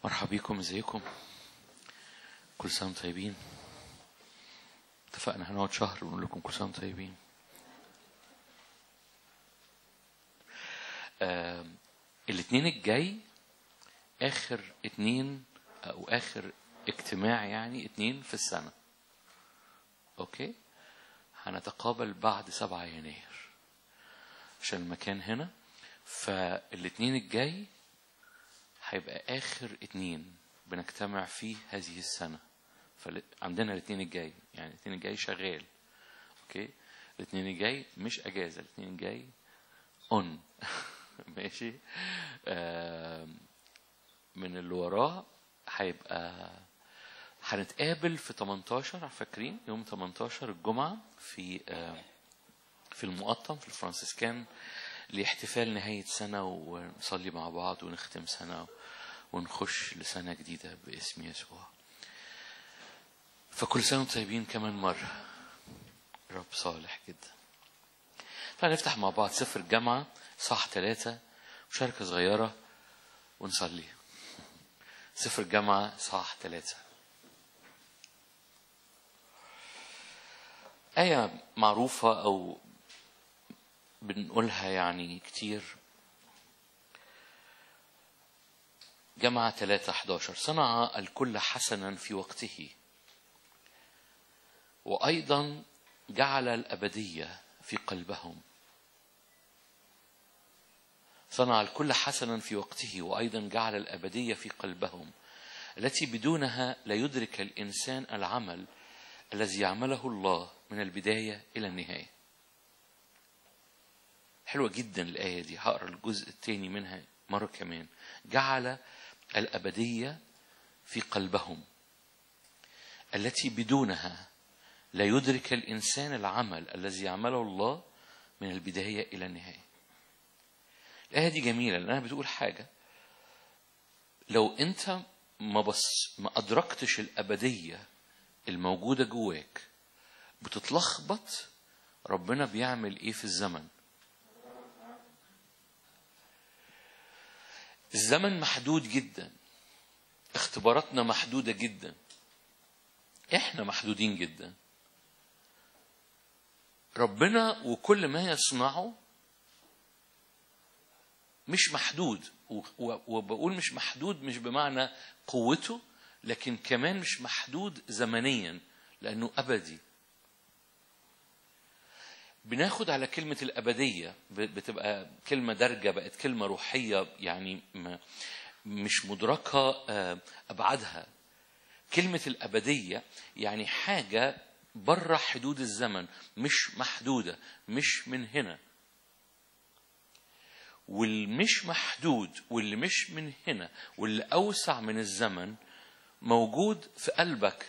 مرحبا بيكم ازيكم كل سنة وانتم طيبين اتفقنا هنقعد شهر ونقول لكم كل سنة وانتم طيبين آه الاثنين الجاي اخر اتنين او اخر اجتماع يعني اتنين في السنة اوكي هنتقابل بعد سبعة يناير عشان المكان هنا فالاثنين الجاي هيبقى آخر اتنين بنجتمع فيه هذه السنة فعندنا الاثنين الجاي يعني الاثنين الجاي شغال اوكي الاثنين الجاي مش اجازة الاثنين الجاي اون ماشي آه من اللي وراه هيبقى هنتقابل في 18 فاكرين يوم 18 الجمعة في آه في المقطم في الفرانسيسكان لاحتفال نهاية سنة ونصلي مع بعض ونختم سنة ونخش لسنة جديدة باسم يسوع فكل سنة وانتم طيبين كمان مرة رب صالح جدا فنفتح مع بعض سفر الجامعة صح ثلاثة مشاركة صغيرة ونصلي سفر الجامعة صح ثلاثة آية معروفة أو بنقولها يعني كتير جمعة 3 11 صنع الكل حسنا في وقته وأيضا جعل الأبدية في قلبهم صنع الكل حسنا في وقته وأيضا جعل الأبدية في قلبهم التي بدونها لا يدرك الإنسان العمل الذي يعمله الله من البداية إلى النهاية حلوة جدا الآية دي هقرا الجزء الثاني منها مرة كمان جعل الأبدية في قلبهم التي بدونها لا يدرك الإنسان العمل الذي يعمله الله من البداية إلى النهاية الآية دي جميلة لأنها بتقول حاجة لو أنت ما بص ما أدركتش الأبدية الموجودة جواك بتتلخبط ربنا بيعمل إيه في الزمن الزمن محدود جدا اختباراتنا محدودة جدا احنا محدودين جدا ربنا وكل ما يصنعه مش محدود وبقول مش محدود مش بمعنى قوته لكن كمان مش محدود زمنيا لانه ابدي بناخد على كلمة الأبدية بتبقى كلمة درجة بقت كلمة روحية يعني مش مدركة أبعادها كلمة الأبدية يعني حاجة بره حدود الزمن مش محدودة مش من هنا والمش محدود واللي مش من هنا واللي أوسع من الزمن موجود في قلبك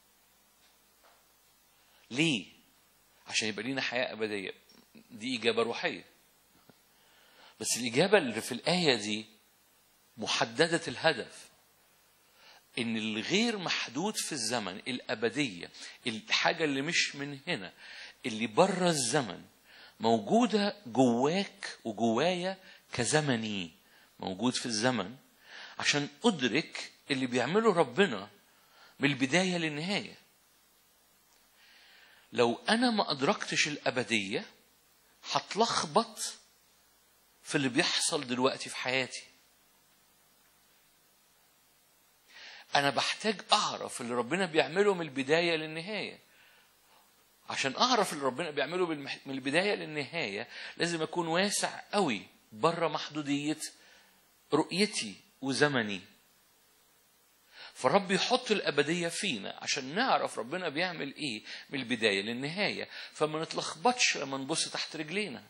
ليه؟ عشان يبقى لينا حياة أبدية دي إجابة روحية بس الإجابة اللي في الآية دي محددة الهدف إن الغير محدود في الزمن الأبدية الحاجة اللي مش من هنا اللي بره الزمن موجودة جواك وجوايا كزمني موجود في الزمن عشان أدرك اللي بيعمله ربنا من البداية للنهاية لو انا ما ادركتش الابديه هتلخبط في اللي بيحصل دلوقتي في حياتي انا بحتاج اعرف اللي ربنا بيعمله من البدايه للنهايه عشان اعرف اللي ربنا بيعمله من البدايه للنهايه لازم اكون واسع قوي بره محدوديه رؤيتي وزمني فالرب يحط الأبدية فينا عشان نعرف ربنا بيعمل إيه من البداية للنهاية فما نتلخبطش لما نبص تحت رجلينا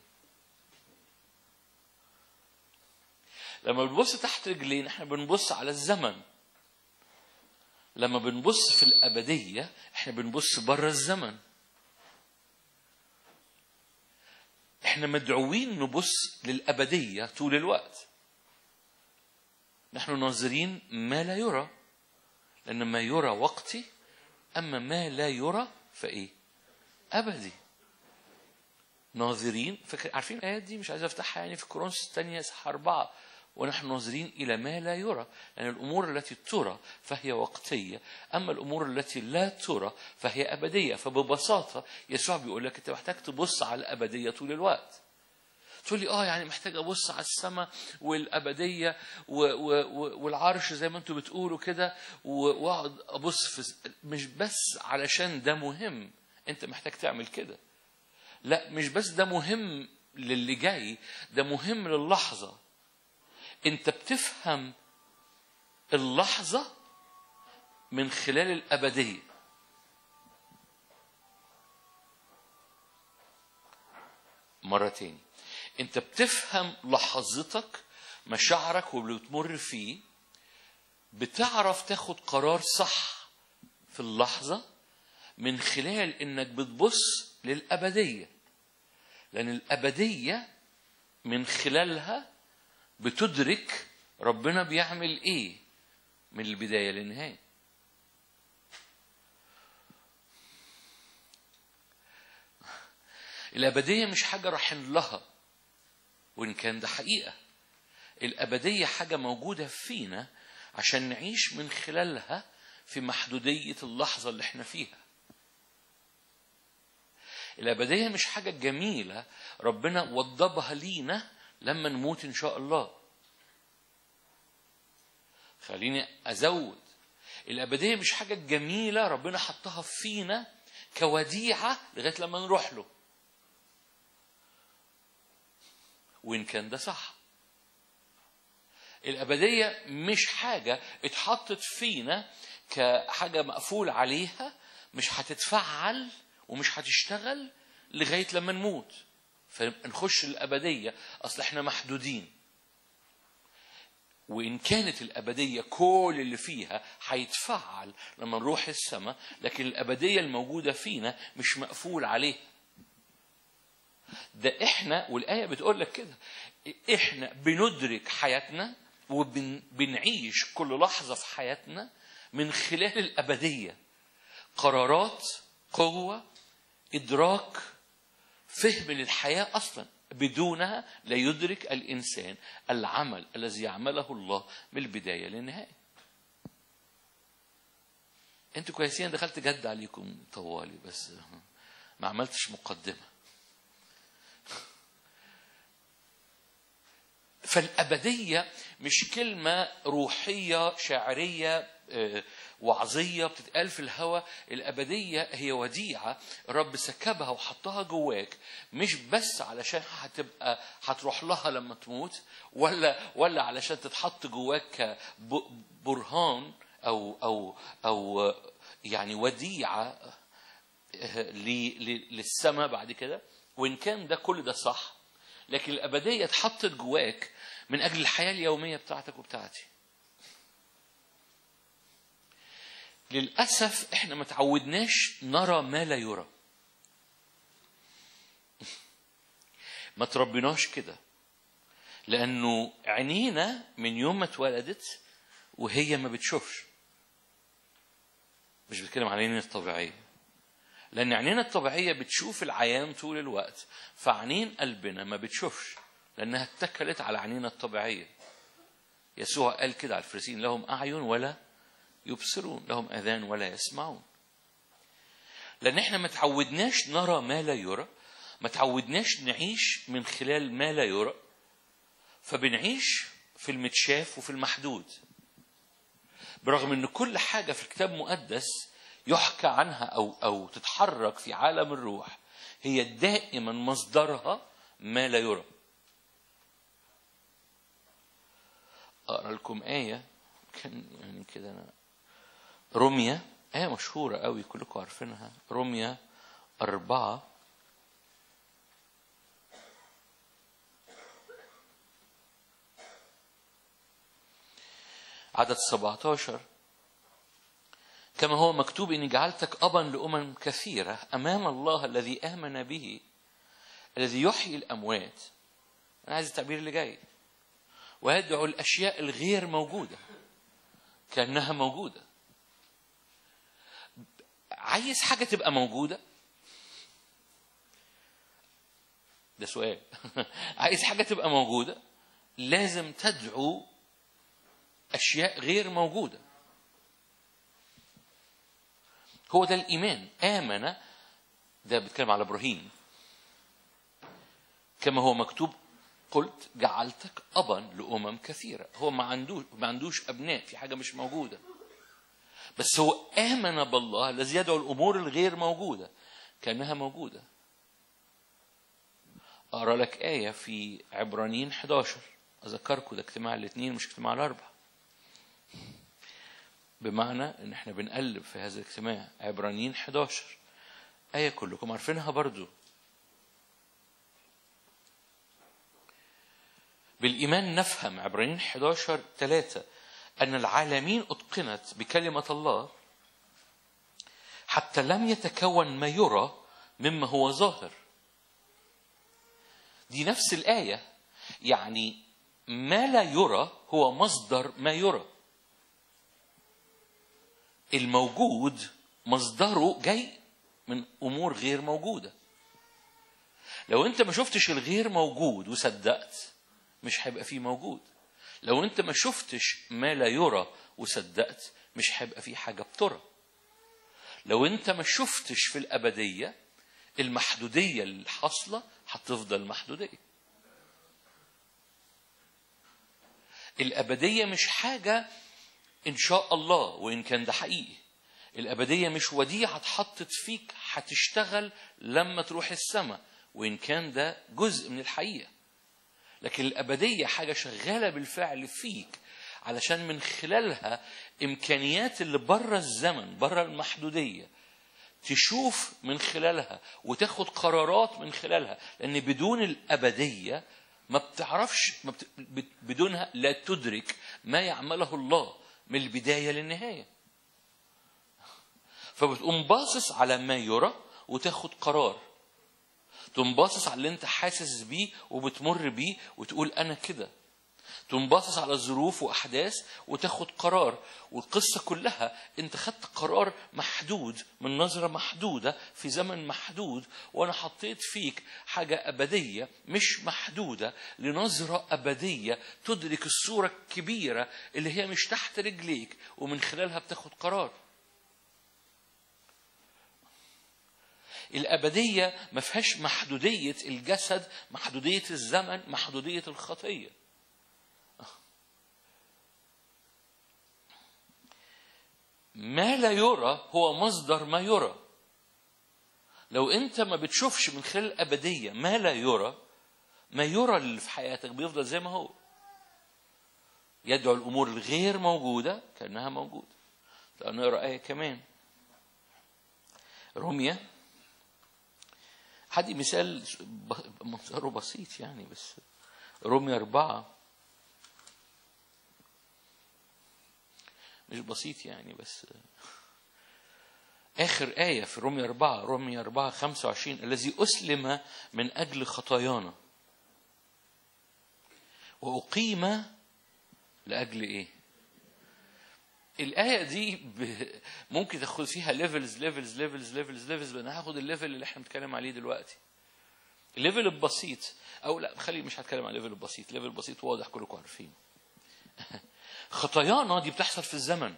لما بنبص تحت رجلينا احنا بنبص على الزمن لما بنبص في الأبدية احنا بنبص بره الزمن احنا مدعوين نبص للأبدية طول الوقت نحن ناظرين ما لا يرى لأن ما يرى وقتي أما ما لا يرى فإيه؟ أبدي ناظرين فك... عارفين الآيات دي مش عايز أفتحها يعني في كورنثوس الثانية إصحاح أربعة ونحن ناظرين إلى ما لا يرى لأن الأمور التي ترى فهي وقتية أما الأمور التي لا ترى فهي أبدية فببساطة يسوع بيقول لك أنت محتاج تبص على الأبدية طول الوقت تقول لي اه يعني محتاج ابص على السماء والابديه و و و والعرش زي ما انتم بتقولوا كده و- واقعد ابص في س- مش بس علشان ده مهم انت محتاج تعمل كده لا مش بس ده مهم للي جاي ده مهم للحظه انت بتفهم اللحظه من خلال الابديه مرة تاني انت بتفهم لحظتك مشاعرك واللي بتمر فيه بتعرف تاخد قرار صح في اللحظة من خلال انك بتبص للأبدية لأن الأبدية من خلالها بتدرك ربنا بيعمل ايه من البداية للنهاية الأبدية مش حاجة رايحين لها وإن كان ده حقيقة الأبدية حاجة موجودة فينا عشان نعيش من خلالها في محدودية اللحظة اللي احنا فيها الأبدية مش حاجة جميلة ربنا وضبها لينا لما نموت إن شاء الله خليني أزود الأبدية مش حاجة جميلة ربنا حطها فينا كوديعة لغاية لما نروح له وإن كان ده صح الأبدية مش حاجة اتحطت فينا كحاجة مقفول عليها مش هتتفعل ومش هتشتغل لغاية لما نموت فنخش الأبدية أصل احنا محدودين وإن كانت الأبدية كل اللي فيها هيتفعل لما نروح السماء لكن الأبدية الموجودة فينا مش مقفول عليها ده احنا والآية بتقول لك كده احنا بندرك حياتنا وبنعيش كل لحظة في حياتنا من خلال الأبدية قرارات قوة إدراك فهم للحياة أصلا بدونها لا يدرك الإنسان العمل الذي يعمله الله من البداية للنهاية انتوا كويسين دخلت جد عليكم طوالي بس ما عملتش مقدمه فالأبدية مش كلمة روحية شاعرية آه، وعظية بتتقال في الهوى الأبدية هي وديعة الرب سكبها وحطها جواك مش بس علشان هتبقى هتروح لها لما تموت ولا ولا علشان تتحط جواك كبرهان أو أو أو يعني وديعة ل- ل- للسماء بعد كده وإن كان ده كل ده صح لكن الأبدية اتحطت جواك من أجل الحياة اليومية بتاعتك وبتاعتي للأسف احنا ما تعودناش نرى ما لا يرى ما تربيناش كده لأنه عينينا من يوم ما اتولدت وهي ما بتشوفش مش بتكلم على عينينا الطبيعية لأن عينينا الطبيعية بتشوف العيان طول الوقت فعينين قلبنا ما بتشوفش لأنها اتكلت على عينينا الطبيعية يسوع قال كده على الفريسين لهم أعين ولا يبصرون لهم أذان ولا يسمعون لأن احنا ما تعودناش نرى ما لا يرى ما تعودناش نعيش من خلال ما لا يرى فبنعيش في المتشاف وفي المحدود برغم ان كل حاجه في الكتاب المقدس يحكى عنها او او تتحرك في عالم الروح هي دائما مصدرها ما لا يرى اقرا لكم ايه كان يعني كده انا رمية آية مشهورة قوي كلكم عارفينها رمية أربعة عدد 17 كما هو مكتوب إني جعلتك أبا لأمم كثيرة أمام الله الذي آمن به الذي يحيي الأموات أنا عايز التعبير اللي جاي ويدعو الأشياء الغير موجودة كأنها موجودة عايز حاجة تبقى موجودة ده سؤال عايز حاجة تبقى موجودة لازم تدعو أشياء غير موجودة هو ده الإيمان آمن ده بيتكلم على إبراهيم كما هو مكتوب قلت جعلتك أبا لأمم كثيرة هو ما عندوش ما عندوش أبناء في حاجة مش موجودة بس هو آمن بالله الذي يدعو الأمور الغير موجودة كأنها موجودة أقرأ لك آية في عبرانيين 11 أذكركم ده اجتماع الاثنين مش اجتماع الأربعة بمعنى إن إحنا بنقلب في هذا الاجتماع عبرانيين 11 آية كلكم عارفينها برضو بالإيمان نفهم عبرانيين 11 ثلاثة أن العالمين أتقنت بكلمة الله حتى لم يتكون ما يرى مما هو ظاهر دي نفس الآية يعني ما لا يرى هو مصدر ما يرى الموجود مصدره جاي من أمور غير موجودة لو أنت ما شفتش الغير موجود وصدقت مش هيبقى فيه موجود لو أنت ما شفتش ما لا يرى وصدقت مش هيبقى فيه حاجة بترى لو أنت ما شفتش في الأبدية المحدودية اللي حاصلة هتفضل محدودية الأبدية مش حاجة إن شاء الله وإن كان ده حقيقي الأبدية مش وديعة اتحطت فيك هتشتغل لما تروح السماء وإن كان ده جزء من الحقيقة لكن الأبدية حاجة شغالة بالفعل فيك علشان من خلالها إمكانيات اللي بره الزمن بره المحدودية تشوف من خلالها وتاخد قرارات من خلالها لأن بدون الأبدية ما بتعرفش ما بت... بدونها لا تدرك ما يعمله الله من البداية للنهاية فبتقوم باصص على ما يرى وتاخد قرار تقوم باصص على اللي انت حاسس بيه وبتمر بيه وتقول انا كده تقوم باصص على ظروف واحداث وتاخد قرار والقصه كلها انت خدت قرار محدود من نظره محدوده في زمن محدود وانا حطيت فيك حاجه ابديه مش محدوده لنظره ابديه تدرك الصوره الكبيره اللي هي مش تحت رجليك ومن خلالها بتاخد قرار الأبدية ما فيهاش محدودية الجسد محدودية الزمن محدودية الخطية ما لا يرى هو مصدر ما يرى لو انت ما بتشوفش من خلال الأبدية ما لا يرى ما يرى اللي في حياتك بيفضل زي ما هو يدعو الأمور الغير موجودة كأنها موجودة نقرأ آية كمان روميا هدي مثال منظره بسيط يعني بس روميا أربعة مش بسيط يعني بس آخر آية في روميا أربعة روميا أربعة خمسة وعشرين الذي أسلم من أجل خطايانا وأقيم لأجل إيه؟ الآية دي ممكن تاخد فيها ليفلز ليفلز ليفلز ليفلز ليفلز أنا هاخد الليفل اللي احنا بنتكلم عليه دلوقتي. الليفل البسيط أو لا خلي مش هتكلم عن الليفل البسيط، الليفل البسيط واضح كلكم عارفينه. خطايانا دي بتحصل في الزمن.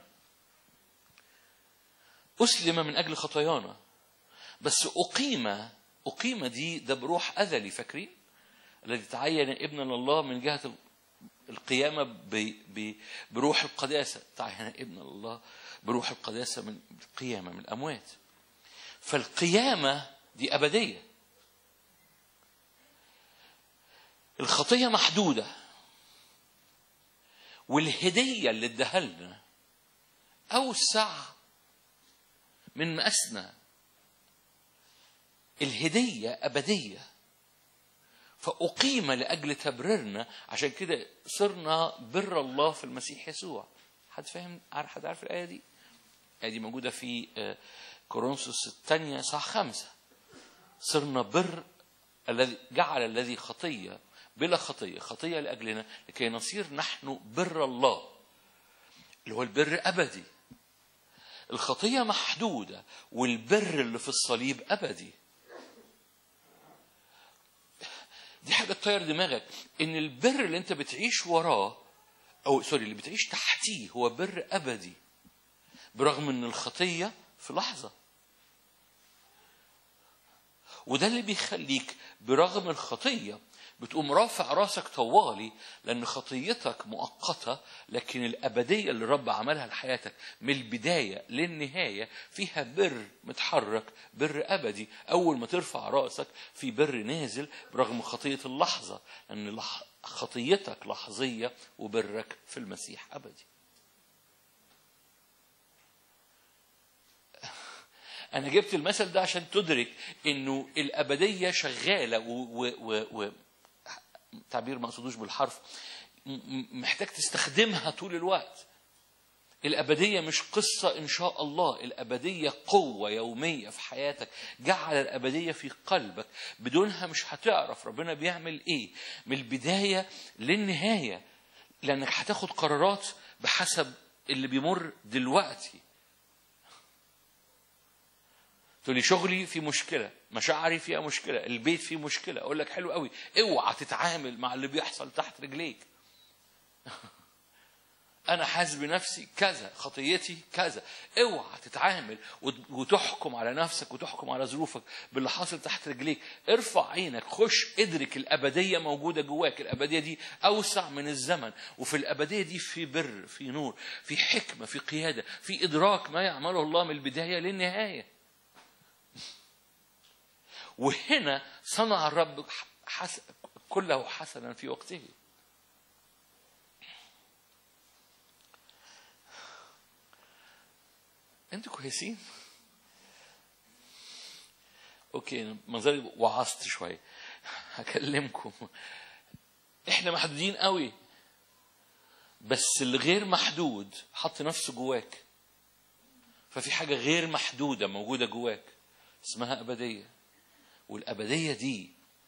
أسلم من أجل خطايانا. بس أقيم أقيم دي ده بروح أزلي فاكرين؟ الذي تعين ابنا الله من جهة القيامة ب... ب... بروح القداسة تعين ابن الله بروح القداسة من القيامة من الأموات فالقيامة دي أبدية الخطية محدودة والهدية اللي اداها لنا أوسع من مقاسنا الهدية أبدية فأقيم لأجل تبريرنا عشان كده صرنا بر الله في المسيح يسوع حد فاهم حد عارف الآية دي الآية دي موجودة في كورنثوس الثانية صح خمسة صرنا بر الذي جعل الذي خطية بلا خطية خطية لأجلنا لكي نصير نحن بر الله اللي هو البر أبدي الخطية محدودة والبر اللي في الصليب أبدي دي حاجه تطير دماغك ان البر اللي انت بتعيش وراه او سوري اللي بتعيش تحتيه هو بر ابدي برغم ان الخطيه في لحظه وده اللي بيخليك برغم الخطيه بتقوم رافع راسك طوالي لان خطيتك مؤقته لكن الابديه اللي الرب عملها لحياتك من البدايه للنهايه فيها بر متحرك بر ابدي اول ما ترفع راسك في بر نازل برغم خطيه اللحظه لان لح- خطيتك لحظيه وبرك في المسيح ابدي انا جبت المثل ده عشان تدرك انه الابديه شغاله و, و, و, و تعبير ما اقصدوش بالحرف م- م- محتاج تستخدمها طول الوقت الأبدية مش قصة إن شاء الله الأبدية قوة يومية في حياتك جعل الأبدية في قلبك بدونها مش هتعرف ربنا بيعمل إيه من البداية للنهاية لأنك هتاخد قرارات بحسب اللي بيمر دلوقتي تقول لي شغلي في مشكله مشاعري فيها مشكله البيت فيه مشكله اقول لك حلو قوي اوعى تتعامل مع اللي بيحصل تحت رجليك انا حاسس بنفسي كذا خطيتي كذا اوعى تتعامل وت- وتحكم على نفسك وتحكم على ظروفك باللي حاصل تحت رجليك ارفع عينك خش ادرك الابديه موجوده جواك الابديه دي اوسع من الزمن وفي الابديه دي في بر في نور في حكمه في قياده في ادراك ما يعمله الله من البدايه للنهايه وهنا صنع الرب حس... كله حسنا في وقته انتوا كويسين اوكي منظري وعظت شويه هكلمكم احنا محدودين قوي بس الغير محدود حط نفسه جواك ففي حاجه غير محدوده موجوده جواك اسمها ابديه والابديه دي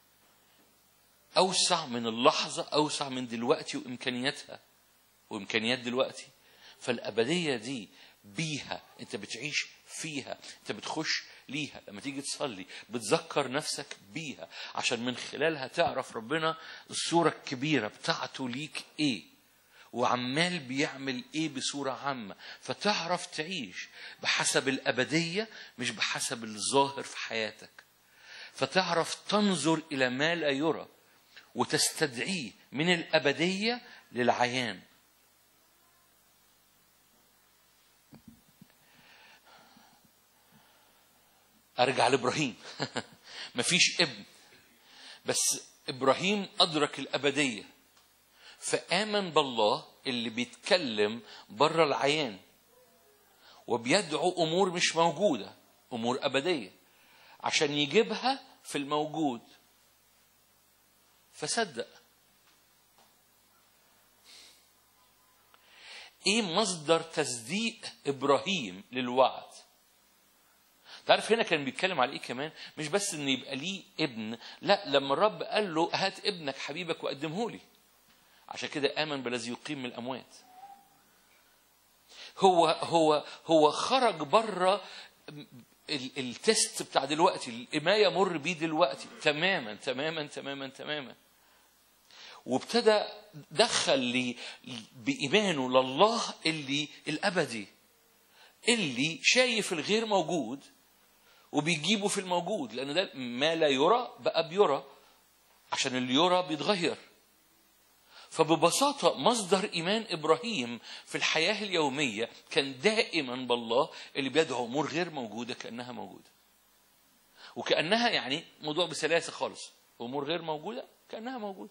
اوسع من اللحظه اوسع من دلوقتي وامكانياتها وامكانيات دلوقتي فالابديه دي بيها انت بتعيش فيها انت بتخش ليها لما تيجي تصلي بتذكر نفسك بيها عشان من خلالها تعرف ربنا الصوره الكبيره بتاعته ليك ايه وعمال بيعمل ايه بصوره عامه فتعرف تعيش بحسب الابديه مش بحسب الظاهر في حياتك فتعرف تنظر الى ما لا يرى وتستدعيه من الابديه للعيان ارجع لابراهيم مفيش ابن بس ابراهيم ادرك الابديه فامن بالله اللي بيتكلم بره العيان وبيدعو امور مش موجوده امور ابديه عشان يجيبها في الموجود فصدق ايه مصدر تصديق ابراهيم للوعد تعرف هنا كان بيتكلم على ايه كمان مش بس ان يبقى ليه ابن لا لما الرب قال له هات ابنك حبيبك وقدمه لي عشان كده امن بالذي يقيم من الاموات هو هو هو خرج بره ال- التست بتاع دلوقتي ما يمر بيه دلوقتي تماما تماما تماما تماما وابتدى دخل لي بإيمانه لله اللي الأبدي اللي شايف الغير موجود وبيجيبه في الموجود لأن ده ما لا يرى بقى بيرى عشان اللي يرى بيتغير فببساطة مصدر إيمان إبراهيم في الحياة اليومية كان دائما بالله اللي بيدعو أمور غير موجودة كأنها موجودة وكأنها يعني موضوع بسلاسة خالص أمور غير موجودة كأنها موجودة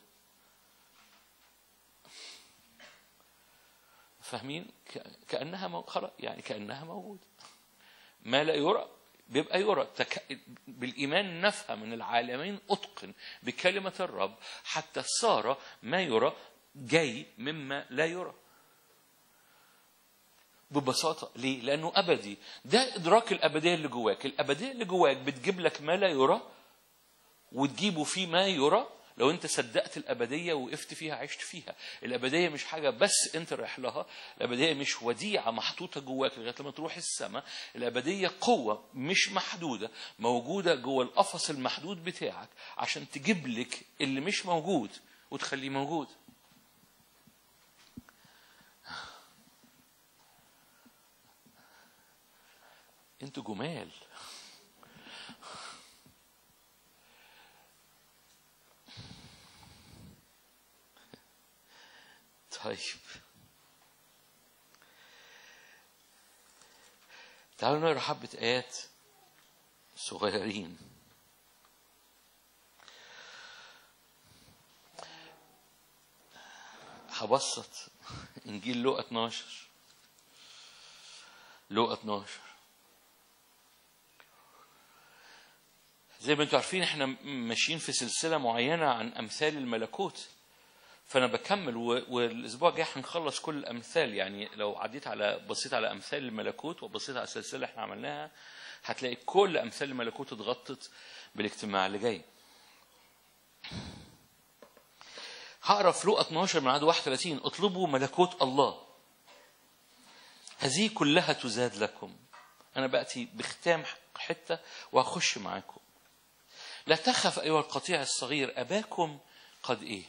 فاهمين ك- كأنها مو... خلاص يعني كأنها موجودة ما لا يرى بيبقى يرى تك... بالإيمان نفهم من العالمين أتقن بكلمة الرب حتى صار ما يرى جاي مما لا يرى ببساطة ليه؟ لأنه أبدي ده إدراك الأبدية اللي جواك الأبدية اللي جواك بتجيب لك ما لا يرى وتجيبه في ما يرى لو انت صدقت الابديه وقفت فيها عشت فيها الابديه مش حاجه بس انت رايح لها الابديه مش وديعه محطوطه جواك لغايه لما تروح السماء الابديه قوه مش محدوده موجوده جوه القفص المحدود بتاعك عشان تجيب لك اللي مش موجود وتخليه موجود انتوا جمال طيب تعالوا نقرا حبة آيات صغيرين هبسط إنجيل لوقا 12 لوقا 12 زي ما انتم عارفين احنا ماشيين في سلسلة معينة عن أمثال الملكوت فانا بكمل و- والاسبوع الجاي هنخلص كل الامثال يعني لو عديت على بصيت على امثال الملكوت وبصيت على السلسله اللي احنا عملناها هتلاقي كل امثال الملكوت اتغطت بالاجتماع اللي جاي هقرا في لوقا 12 من عدد 31 اطلبوا ملكوت الله هذه كلها تزاد لكم انا باتي بختام حته وهخش معاكم لا تخف ايها القطيع الصغير اباكم قد ايه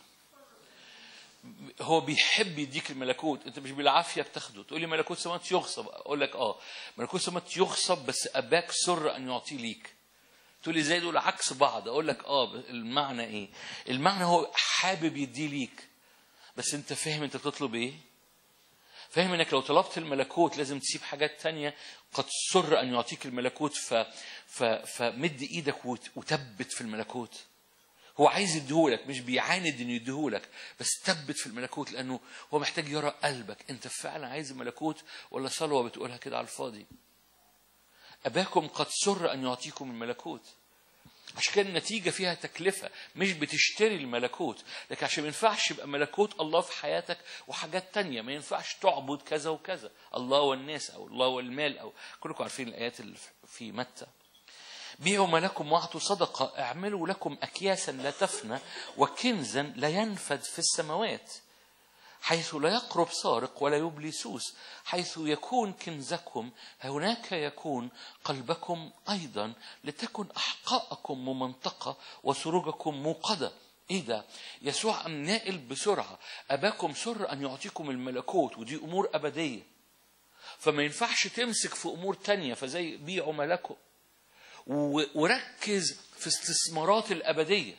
هو بيحب يديك الملكوت انت مش بالعافيه بتاخده تقول لي ملكوت سماوات يغصب اقول لك اه ملكوت سماوات يغصب بس اباك سر ان يعطيه ليك تقول لي ازاي دول عكس بعض اقول لك اه المعنى ايه المعنى هو حابب يديه ليك بس انت فاهم انت بتطلب ايه فاهم انك لو طلبت الملكوت لازم تسيب حاجات تانية قد سر ان يعطيك الملكوت ف... ف... فمد ايدك وت... وتبت في الملكوت هو عايز يديهولك مش بيعاند انه يديهولك بس ثبت في الملكوت لانه هو محتاج يرى قلبك انت فعلا عايز الملكوت ولا صلوه بتقولها كده على الفاضي اباكم قد سر ان يعطيكم الملكوت عشان كده النتيجه فيها تكلفه مش بتشتري الملكوت لكن عشان ما ينفعش يبقى ملكوت الله في حياتك وحاجات تانية ما ينفعش تعبد كذا وكذا الله والناس او الله والمال او كلكم عارفين الايات اللي في متى بيعوا ما لكم واعطوا صدقة اعملوا لكم أكياسا لا تفنى وكنزا لا ينفد في السماوات حيث لا يقرب سارق ولا يبلي سوس حيث يكون كنزكم هناك يكون قلبكم أيضا لتكن أحقاءكم ممنطقة وسروجكم موقدة ايه ده؟ يسوع قام ناقل بسرعة أباكم سر أن يعطيكم الملكوت ودي أمور أبدية فما ينفعش تمسك في أمور تانية فزي بيعوا ملكه وركز في استثمارات الأبدية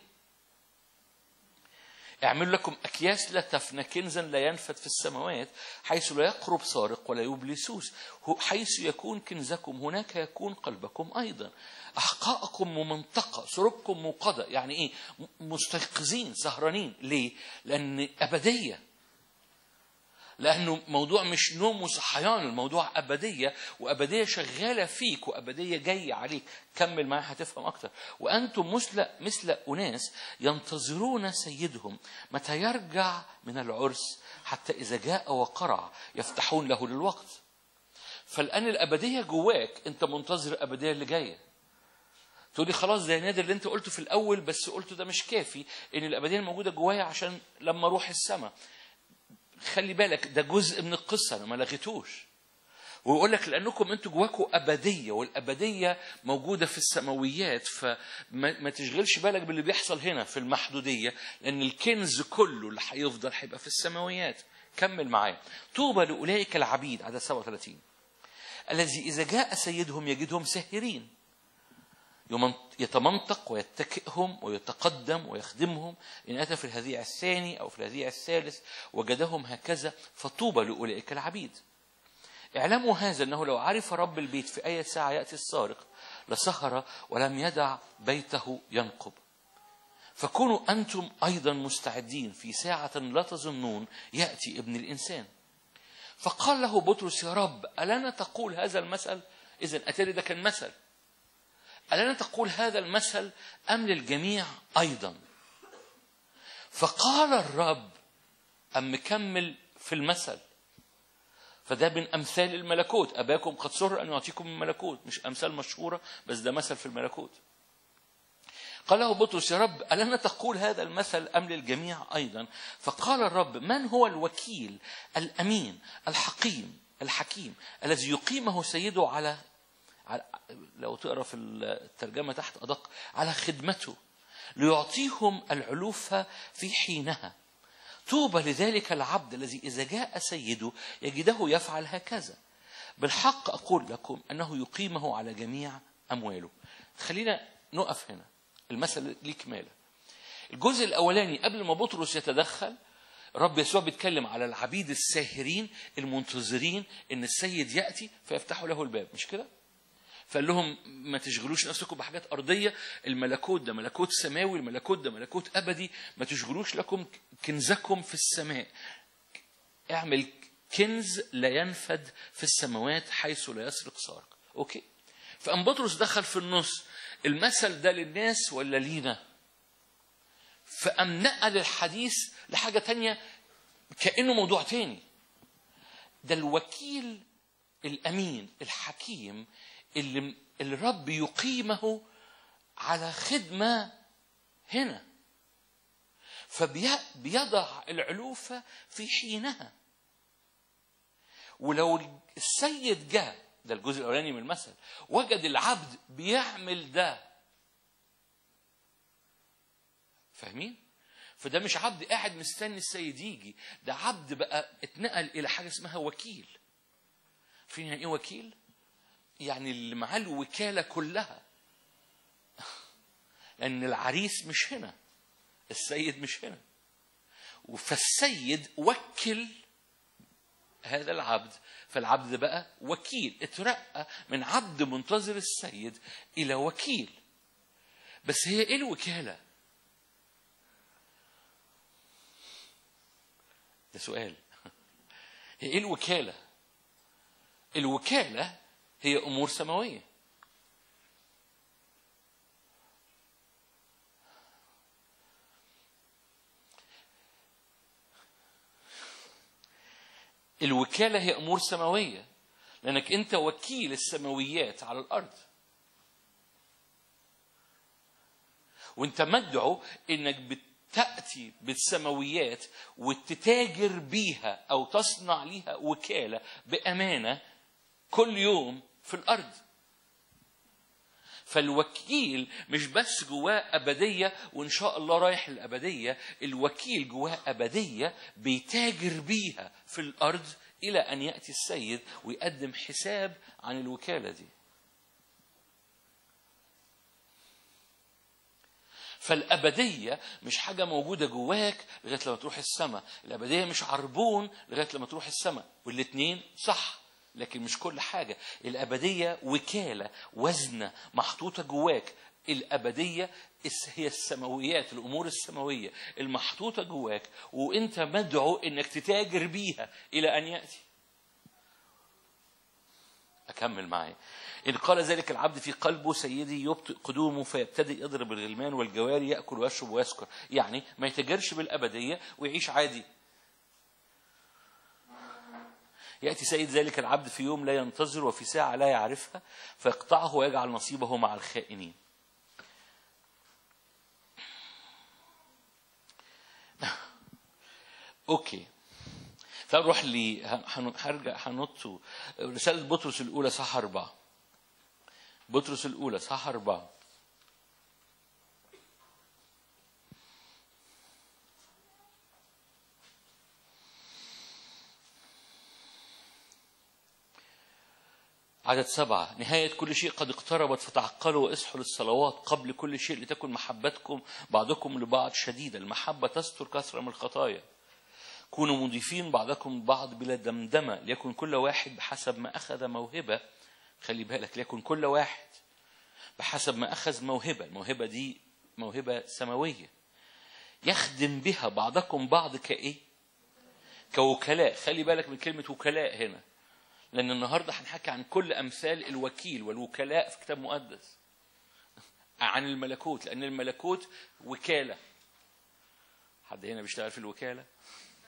اعملوا لكم أكياس لا تفنى كنزا لا ينفد في السماوات حيث لا يقرب سارق ولا يبلي سوس حيث يكون كنزكم هناك يكون قلبكم أيضا أحقاءكم ممنطقة سربكم موقدة يعني إيه مستيقظين سهرانين ليه لأن أبدية لأنه موضوع مش نوم وصحيان الموضوع أبدية وأبدية شغالة فيك وأبدية جاية عليك كمل معايا هتفهم أكتر وأنتم مثل مثل أناس ينتظرون سيدهم متى يرجع من العرس حتى إذا جاء وقرع يفتحون له للوقت فالآن الأبدية جواك أنت منتظر الأبدية اللي جاية تقولي خلاص ده نادر اللي انت قلته في الاول بس قلته ده مش كافي ان الابديه الموجوده جوايا عشان لما اروح السماء خلي بالك ده جزء من القصة أنا ما لغيتوش ويقول لك لأنكم أنتوا جواكم أبدية والأبدية موجودة في السماويات فما تشغلش بالك باللي بيحصل هنا في المحدودية لأن الكنز كله اللي هيفضل هيبقى في السماويات كمل معايا طوبى لأولئك العبيد عدد 37 الذي إذا جاء سيدهم يجدهم ساهرين يتمنطق ويتكئهم ويتقدم ويخدمهم إن أتى في الهذيع الثاني أو في الهذيع الثالث وجدهم هكذا فطوبى لأولئك العبيد اعلموا هذا أنه لو عرف رب البيت في أي ساعة يأتي السارق لسهر ولم يدع بيته ينقب فكونوا أنتم أيضا مستعدين في ساعة لا تظنون يأتي ابن الإنسان فقال له بطرس يا رب ألنا تقول هذا المثل إذا أتاري ده كان مثل ألنا تقول هذا المثل أم للجميع أيضا فقال الرب أم مكمل في المثل فده من أمثال الملكوت أباكم قد سر أن يعطيكم الملكوت مش أمثال مشهورة بس ده مثل في الملكوت قال له بطرس يا رب ألنا تقول هذا المثل أم للجميع أيضا فقال الرب من هو الوكيل الأمين الحكيم الحكيم الذي يقيمه سيده على على- لو تقرا في الترجمه تحت ادق على خدمته ليعطيهم العلوف في حينها طوبى لذلك العبد الذي اذا جاء سيده يجده يفعل هكذا بالحق اقول لكم انه يقيمه على جميع امواله خلينا نقف هنا المثل ليه كماله الجزء الاولاني قبل ما بطرس يتدخل رب يسوع بيتكلم على العبيد الساهرين المنتظرين ان السيد ياتي فيفتحوا له الباب مش كده فقال لهم ما تشغلوش نفسكم بحاجات أرضية الملكوت ده ملكوت سماوي الملكوت ده ملكوت أبدي ما تشغلوش لكم كنزكم في السماء اعمل كنز لا ينفد في السماوات حيث لا يسرق سارق أوكي فأم بطرس دخل في النص المثل ده للناس ولا لينا فأم نقل الحديث لحاجة تانية كأنه موضوع تاني ده الوكيل الامين الحكيم اللي اللي الرب يقيمه على خدمه هنا فبيضع العلوف في حينها ولو السيد جاء ده الجزء الاولاني من المثل وجد العبد بيعمل ده فاهمين فده مش عبد قاعد مستني السيد يجي ده عبد بقى اتنقل الى حاجه اسمها وكيل فين يعني ايه وكيل يعني اللي معاه الوكاله كلها لان العريس مش هنا السيد مش هنا فالسيد وكل هذا العبد فالعبد ده بقى وكيل اترقى من عبد منتظر السيد الى وكيل بس هي ايه الوكاله ده سؤال هي ايه الوكاله الوكاله هي امور سماويه الوكاله هي امور سماويه لانك انت وكيل السماويات على الارض وانت مدعو انك بتاتي بالسماويات وتتاجر بيها او تصنع ليها وكاله بامانه كل يوم في الارض فالوكيل مش بس جواه أبدية وإن شاء الله رايح الأبدية الوكيل جواه أبدية بيتاجر بيها في الأرض إلى أن يأتي السيد ويقدم حساب عن الوكالة دي فالأبدية مش حاجة موجودة جواك لغاية لما تروح السماء الأبدية مش عربون لغاية لما تروح السماء والاتنين صح لكن مش كل حاجة الأبدية وكالة وزنة محطوطة جواك الأبدية هي السماويات الأمور السماوية المحطوطة جواك وأنت مدعو إنك تتاجر بيها إلى أن يأتي أكمل معي إن قال ذلك العبد في قلبه سيدي يبطئ قدومه فيبتدئ يضرب الغلمان والجواري يأكل ويشرب ويسكر يعني ما يتجرش بالأبدية ويعيش عادي يأتي سيد ذلك العبد في يوم لا ينتظر وفي ساعة لا يعرفها فيقطعه ويجعل نصيبه مع الخائنين أوكي فنروح لي هرجع هنط رسالة بطرس الأولى صح أربعة بطرس الأولى صح أربعة عدد سبعة نهاية كل شيء قد اقتربت فتعقلوا واصحوا للصلوات قبل كل شيء لتكن محبتكم بعضكم لبعض شديدة المحبة تستر كثرة من الخطايا كونوا مضيفين بعضكم بعض بلا دمدمة ليكن كل واحد بحسب ما أخذ موهبة خلي بالك ليكن كل واحد بحسب ما أخذ موهبة الموهبة دي موهبة سماوية يخدم بها بعضكم بعض كإيه كوكلاء خلي بالك من كلمة وكلاء هنا لأن النهاردة هنحكي عن كل أمثال الوكيل والوكلاء في كتاب مقدس عن الملكوت لأن الملكوت وكالة حد هنا بيشتغل في الوكالة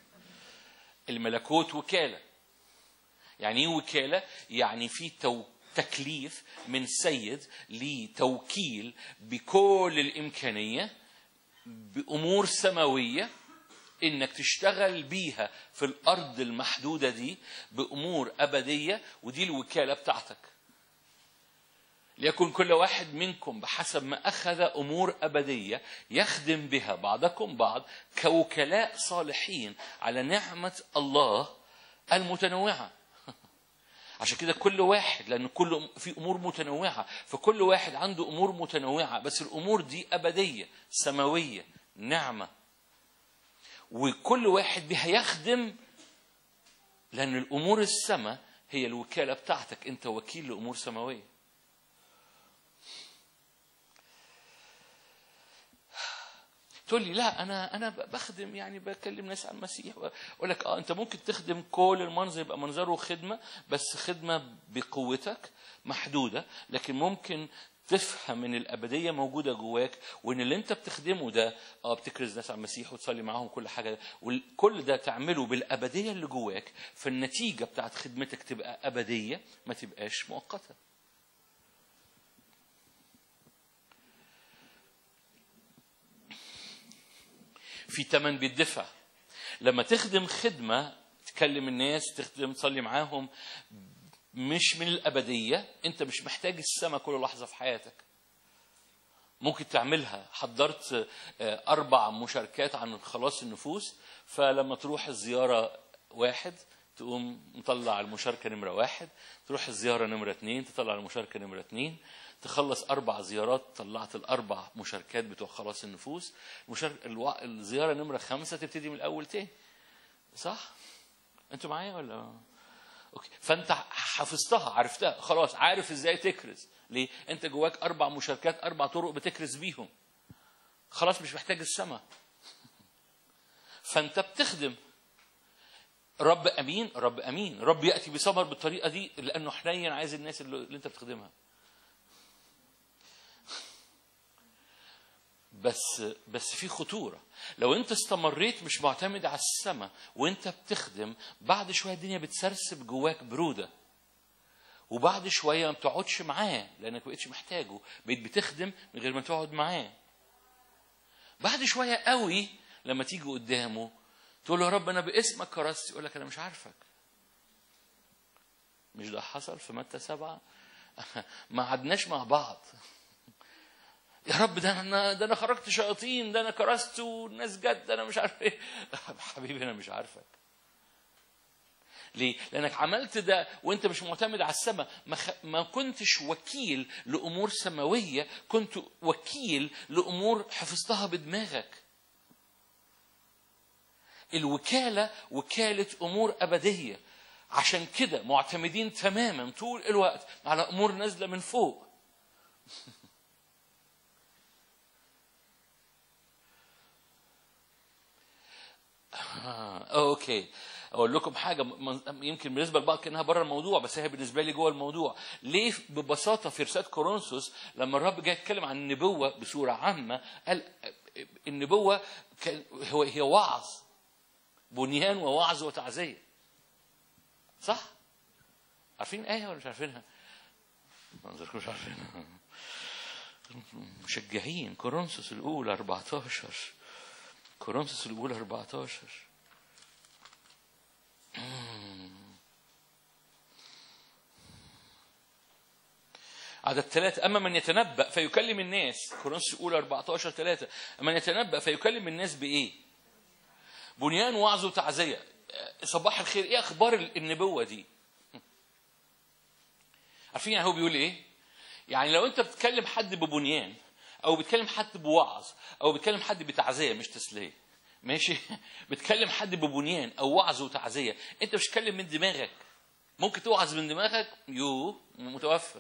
الملكوت وكالة يعني ايه وكالة؟ يعني في تكليف من سيد لتوكيل بكل الامكانيه بامور سماويه انك تشتغل بيها في الارض المحدوده دي بامور ابديه ودي الوكاله بتاعتك ليكن كل واحد منكم بحسب ما اخذ امور ابديه يخدم بها بعضكم بعض كوكلاء صالحين على نعمه الله المتنوعه عشان كده كل واحد لان كل في امور متنوعه فكل واحد عنده امور متنوعه بس الامور دي ابديه سماويه نعمه وكل واحد بها يخدم لان الامور السماء هي الوكاله بتاعتك انت وكيل لامور سماويه تقول لي لا انا انا بخدم يعني بكلم ناس عن المسيح اقول لك اه انت ممكن تخدم كل المنظر يبقى منظره خدمه بس خدمه بقوتك محدوده لكن ممكن تفهم ان الابديه موجوده جواك وان اللي انت بتخدمه ده اه بتكرز ناس على المسيح وتصلي معاهم كل حاجه وكل ده تعمله بالابديه اللي جواك فالنتيجه بتاعت خدمتك تبقى ابديه ما تبقاش مؤقته في ثمن بيدفع لما تخدم خدمة تكلم الناس تخدم تصلي معاهم مش من الأبدية أنت مش محتاج السماء كل لحظة في حياتك ممكن تعملها حضرت أربع مشاركات عن خلاص النفوس فلما تروح الزيارة واحد تقوم مطلع المشاركة نمرة واحد تروح الزيارة نمرة اتنين تطلع المشاركة نمرة اتنين تخلص أربع زيارات طلعت الأربع مشاركات بتوع خلاص النفوس المشارك... الو... الزيارة نمرة خمسة تبتدي من الأول تاني صح؟ أنتوا معايا ولا؟ أوكي فأنت حفظتها عرفتها خلاص عارف إزاي تكرز ليه؟ أنت جواك أربع مشاركات أربع طرق بتكرز بيهم خلاص مش محتاج السماء فأنت بتخدم رب امين رب امين رب ياتي بثمر بالطريقه دي لانه حنين عايز الناس اللي انت بتخدمها بس بس في خطوره لو انت استمريت مش معتمد على السماء وانت بتخدم بعد شويه الدنيا بتسرسب جواك بروده وبعد شويه ما بتقعدش معاه لانك ما بقتش محتاجه بقيت بتخدم من غير ما تقعد معاه بعد شويه قوي لما تيجي قدامه تقول له يا رب انا باسمك كرست يقول لك انا مش عارفك مش ده حصل في متى سبعة ما قعدناش مع بعض يا رب ده انا ده انا خرجت شياطين ده انا كرست والناس جت ده انا مش عارف ايه حبيبي انا مش عارفك ليه؟ لأنك عملت ده وأنت مش معتمد على السماء، ما, خ... ما كنتش وكيل لأمور سماوية، كنت وكيل لأمور حفظتها بدماغك. الوكالة وكالة أمور أبدية عشان كده معتمدين تماما طول الوقت على أمور نازلة من فوق اوكي اقول لكم حاجه يمكن بالنسبه لبعض كانها بره الموضوع بس هي بالنسبه لي جوه الموضوع ليه ببساطه في رساله كورنثوس لما الرب جاي يتكلم عن النبوه بصوره عامه قال النبوه هو هي وعظ بنيان ووعظ وتعزية صح؟ عارفين آية ولا مش عارفينها؟ منظركم مش عارفينها مشجعين كورنثوس الأولى 14 كورنثوس الأولى 14 عدد ثلاثة أما من يتنبأ فيكلم الناس كورنثوس الأولى 14 ثلاثة أما من يتنبأ فيكلم الناس بإيه؟ بنيان وعظ وتعزية صباح الخير ايه اخبار النبوة دي عارفين يعني هو بيقول ايه يعني لو انت بتكلم حد ببنيان او بتكلم حد بوعظ او بتكلم حد بتعزية مش تسلية ماشي بتكلم حد ببنيان او وعظ وتعزية انت مش تكلم من دماغك ممكن توعظ من دماغك يو متوفر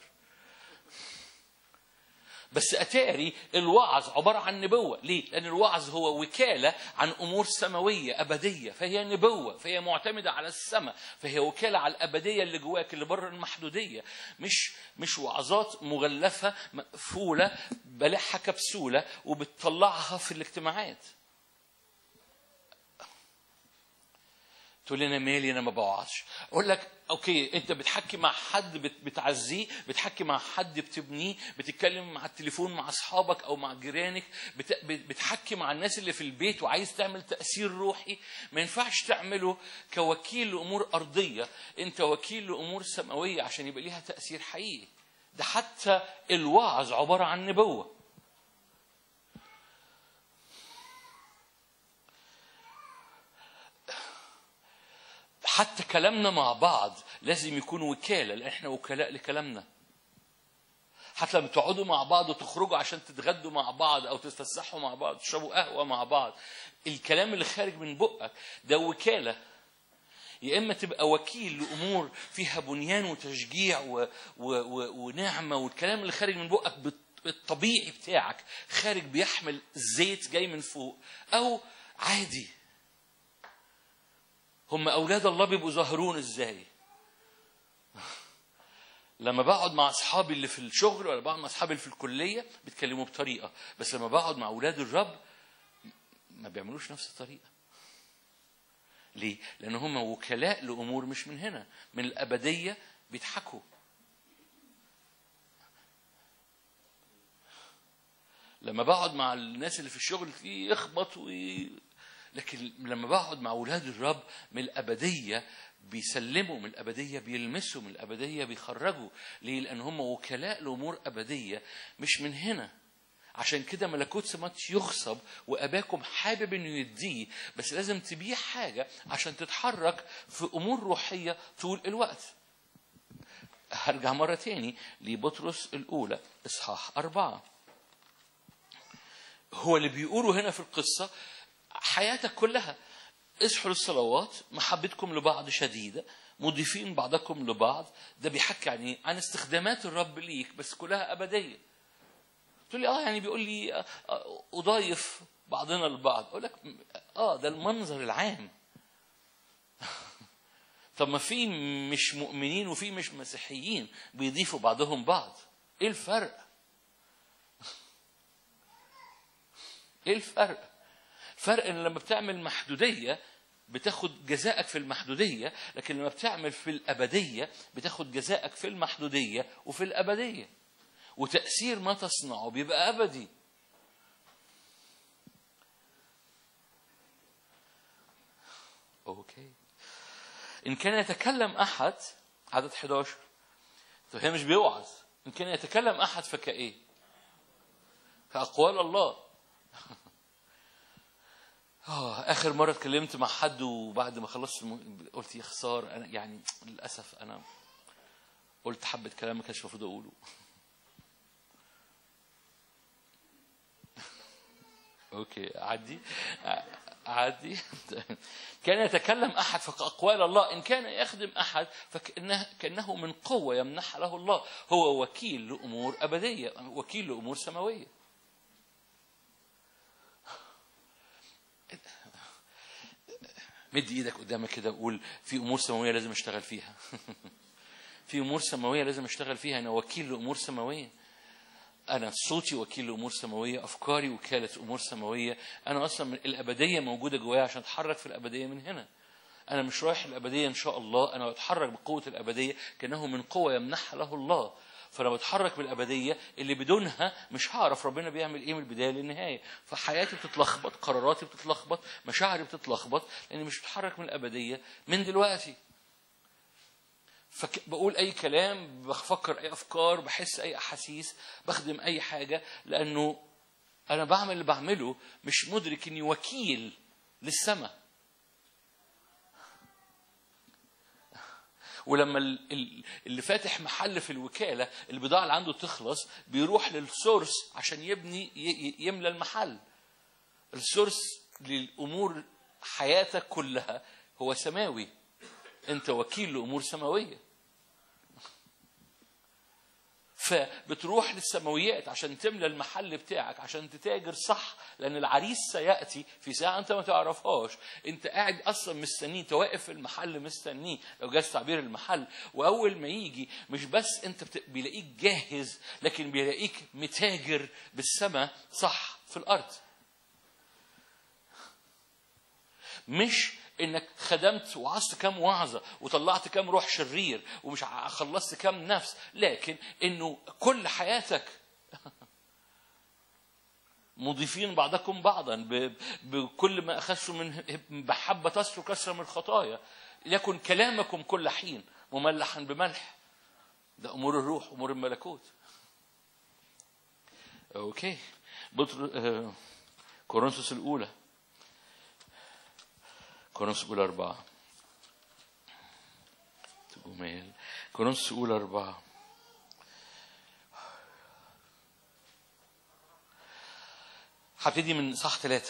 بس اتاري الوعظ عباره عن نبوه ليه لان الوعظ هو وكاله عن امور سماويه ابديه فهي نبوه فهي معتمده على السماء فهي وكاله على الابديه اللي جواك اللي بره المحدوديه مش مش وعظات مغلفه مقفوله بلعها كبسوله وبتطلعها في الاجتماعات تقول لي انا مالي انا ما بوعظش اقول لك اوكي انت بتحكي مع حد بت- بتعزيه بتحكي مع حد بتبنيه بتتكلم مع التليفون مع اصحابك او مع جيرانك بت- بت- بتحكي مع الناس اللي في البيت وعايز تعمل تاثير روحي ما ينفعش تعمله كوكيل لامور ارضيه انت وكيل لامور سماويه عشان يبقى ليها تاثير حقيقي ده حتى الوعظ عباره عن نبوه حتى كلامنا مع بعض لازم يكون وكالة لأن احنا وكلاء لكلامنا حتى لما تقعدوا مع بعض وتخرجوا عشان تتغدوا مع بعض أو تتفسحوا مع بعض تشربوا قهوة مع بعض الكلام اللي خارج من بقك ده وكالة يا إما تبقى وكيل لأمور فيها بنيان وتشجيع و... و... و... ونعمة والكلام اللي خارج من بقك بت... الطبيعي بتاعك خارج بيحمل زيت جاي من فوق أو عادي هم اولاد الله بيبقوا ظاهرون ازاي لما بقعد مع اصحابي اللي في الشغل ولا بقعد مع اصحابي اللي في الكليه بيتكلموا بطريقه بس لما بقعد مع اولاد الرب ما بيعملوش نفس الطريقه ليه لان هم وكلاء لامور مش من هنا من الابديه بيضحكوا لما بقعد مع الناس اللي في الشغل يخبط وي... لكن لما بقعد مع اولاد الرب من الابديه بيسلموا من الابديه بيلمسوا من الابديه بيخرجوا ليه لان هم وكلاء لامور ابديه مش من هنا عشان كده ملكوت سمات يغصب واباكم حابب انه يديه بس لازم تبيع حاجه عشان تتحرك في امور روحيه طول الوقت هرجع مرة تاني لبطرس الأولى إصحاح أربعة هو اللي بيقوله هنا في القصة حياتك كلها اصحوا للصلوات محبتكم لبعض شديدة مضيفين بعضكم لبعض ده بيحكي عن ايه؟ عن استخدامات الرب ليك بس كلها أبدية تقول لي اه يعني بيقول لي آه، آه، أضايف بعضنا البعض أقول لك اه ده المنظر العام طب ما في مش مؤمنين وفي مش مسيحيين بيضيفوا بعضهم بعض ايه الفرق ايه الفرق الفرق ان لما بتعمل محدوديه بتاخد جزائك في المحدوديه لكن لما بتعمل في الابديه بتاخد جزائك في المحدوديه وفي الابديه وتاثير ما تصنعه بيبقى ابدي اوكي إن كان يتكلم أحد عدد 11 طب هي مش بيوعظ إن كان يتكلم أحد فكإيه؟ كأقوال الله آه آخر مرة اتكلمت مع حد وبعد ما خلصت الم... قلت يا خسارة أنا يعني للأسف أنا قلت حبة كلام ما كانش المفروض أقوله اوكي عدي عدي كان يتكلم احد فكاقوال الله ان كان يخدم احد فكانه كانه من قوه يمنحها له الله هو وكيل لامور ابديه وكيل لامور سماويه مد ايدك قدامك كده وقول في امور سماويه لازم اشتغل فيها في امور سماويه لازم اشتغل فيها انا وكيل لامور سماويه أنا صوتي وكيل لأمور سماوية أفكاري وكالة أمور سماوية أنا أصلا من الأبدية موجودة جوايا عشان أتحرك في الأبدية من هنا أنا مش رايح الأبدية إن شاء الله أنا بتحرك بقوة الأبدية كأنه من قوة يمنحها له الله فأنا بتحرك بالأبدية اللي بدونها مش هعرف ربنا بيعمل إيه من البداية للنهاية فحياتي بتتلخبط قراراتي بتتلخبط مشاعري بتتلخبط لأني مش بتحرك من الأبدية من دلوقتي فبقول اي كلام بفكر اي افكار بحس اي احاسيس بخدم اي حاجه لانه انا بعمل اللي بعمله مش مدرك اني وكيل للسماء ولما ال- ال- اللي فاتح محل في الوكاله البضاعه اللي عنده تخلص بيروح للسورس عشان يبني ي- ي- يملى المحل السورس للامور حياتك كلها هو سماوي انت وكيل لامور سماويه فبتروح للسماويات عشان تملى المحل بتاعك عشان تتاجر صح لان العريس سياتي في ساعه انت ما تعرفهاش انت قاعد اصلا مستنيه انت واقف في المحل مستنيه لو جاز تعبير المحل واول ما يجي مش بس انت بت... بيلاقيك جاهز لكن بيلاقيك متاجر بالسماء صح في الارض مش انك خدمت وعظت كام وعظه وطلعت كام روح شرير ومش ع- خلصت كام نفس لكن انه كل حياتك مضيفين بعضكم بعضا ب- بكل ما اخذتم من محبه تسر كثره من الخطايا ليكن كلامكم كل حين مملحا بملح ده امور الروح امور الملكوت اوكي بطر آه، كورنثوس الاولى كورنثوس الاولى اربعه جمال كورنثوس الاولى اربعه هبتدي من صح ثلاثة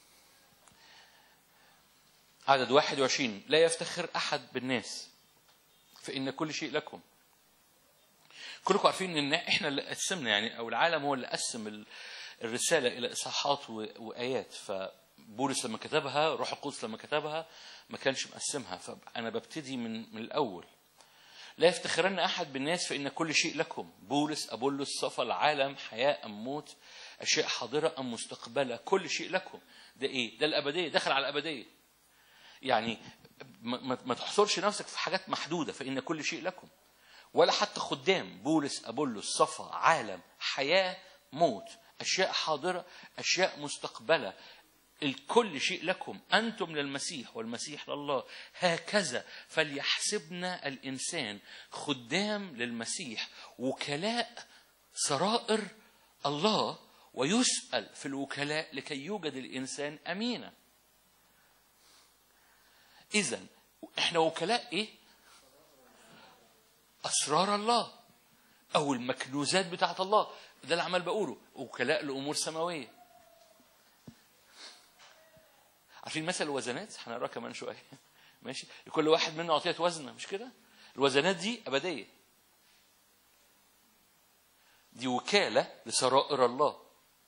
عدد 21 لا يفتخر أحد بالناس فإن كل شيء لكم كلكم عارفين ان احنا اللي قسمنا يعني او العالم هو اللي قسم ال- الرساله الى اصحاحات و- وايات فبولس لما كتبها روح القدس لما كتبها ما كانش مقسمها فانا ببتدي من من الاول لا يفتخرن احد بالناس فان كل شيء لكم بولس ابولس صفا العالم حياه ام موت اشياء حاضره ام مستقبله كل شيء لكم ده ايه ده الابديه دخل على الابديه يعني ما, ما- ما تحصرش نفسك في حاجات محدوده فان كل شيء لكم ولا حتى خدام بولس أبولس صفا عالم حياة موت أشياء حاضرة أشياء مستقبلة الكل شيء لكم أنتم للمسيح والمسيح لله هكذا فليحسبنا الإنسان خدام للمسيح وكلاء سرائر الله ويسأل في الوكلاء لكي يوجد الإنسان أمينا إذا إحنا وكلاء إيه؟ اسرار الله او المكنوزات بتاعت الله ده اللي عمال بقوله وكلاء لامور سماويه عارفين مثل الوزنات هنقراه كمان شويه ماشي لكل واحد منا اعطيت وزنه مش كده الوزنات دي ابديه دي وكاله لسرائر الله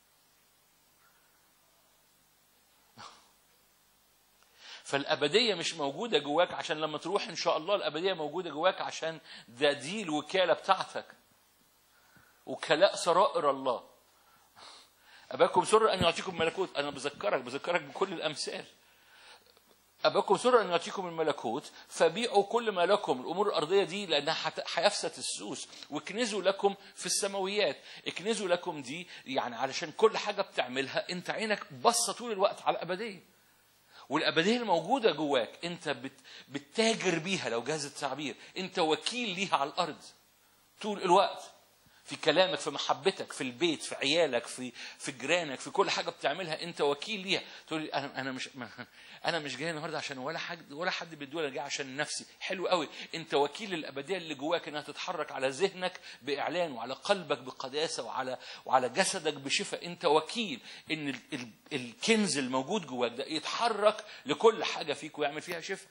فالأبدية مش موجودة جواك عشان لما تروح إن شاء الله الأبدية موجودة جواك عشان ده دي الوكالة بتاعتك وكلاء سرائر الله أباكم سر أن يعطيكم ملكوت أنا بذكرك بذكرك بكل الأمثال أباكم سر أن يعطيكم الملكوت فبيعوا كل ما لكم الأمور الأرضية دي لأنها حت- هيفسد السوس واكنزوا لكم في السماويات اكنزوا لكم دي يعني علشان كل حاجة بتعملها أنت عينك بصة طول الوقت على الأبدية والابديه الموجوده جواك انت بت بتتاجر بيها لو جاز التعبير انت وكيل ليها على الارض طول الوقت في كلامك في محبتك في البيت في عيالك في في جيرانك في كل حاجه بتعملها انت وكيل ليها تقول لي انا انا مش ما انا مش جاي النهارده عشان ولا حد ولا حد بيدوها جاي عشان نفسي حلو قوي انت وكيل الابديه اللي جواك انها تتحرك على ذهنك باعلان وعلى قلبك بقداسه وعلى وعلى جسدك بشفاء انت وكيل ان ال ال الكنز الموجود جواك ده يتحرك لكل حاجه فيك ويعمل فيها شفاء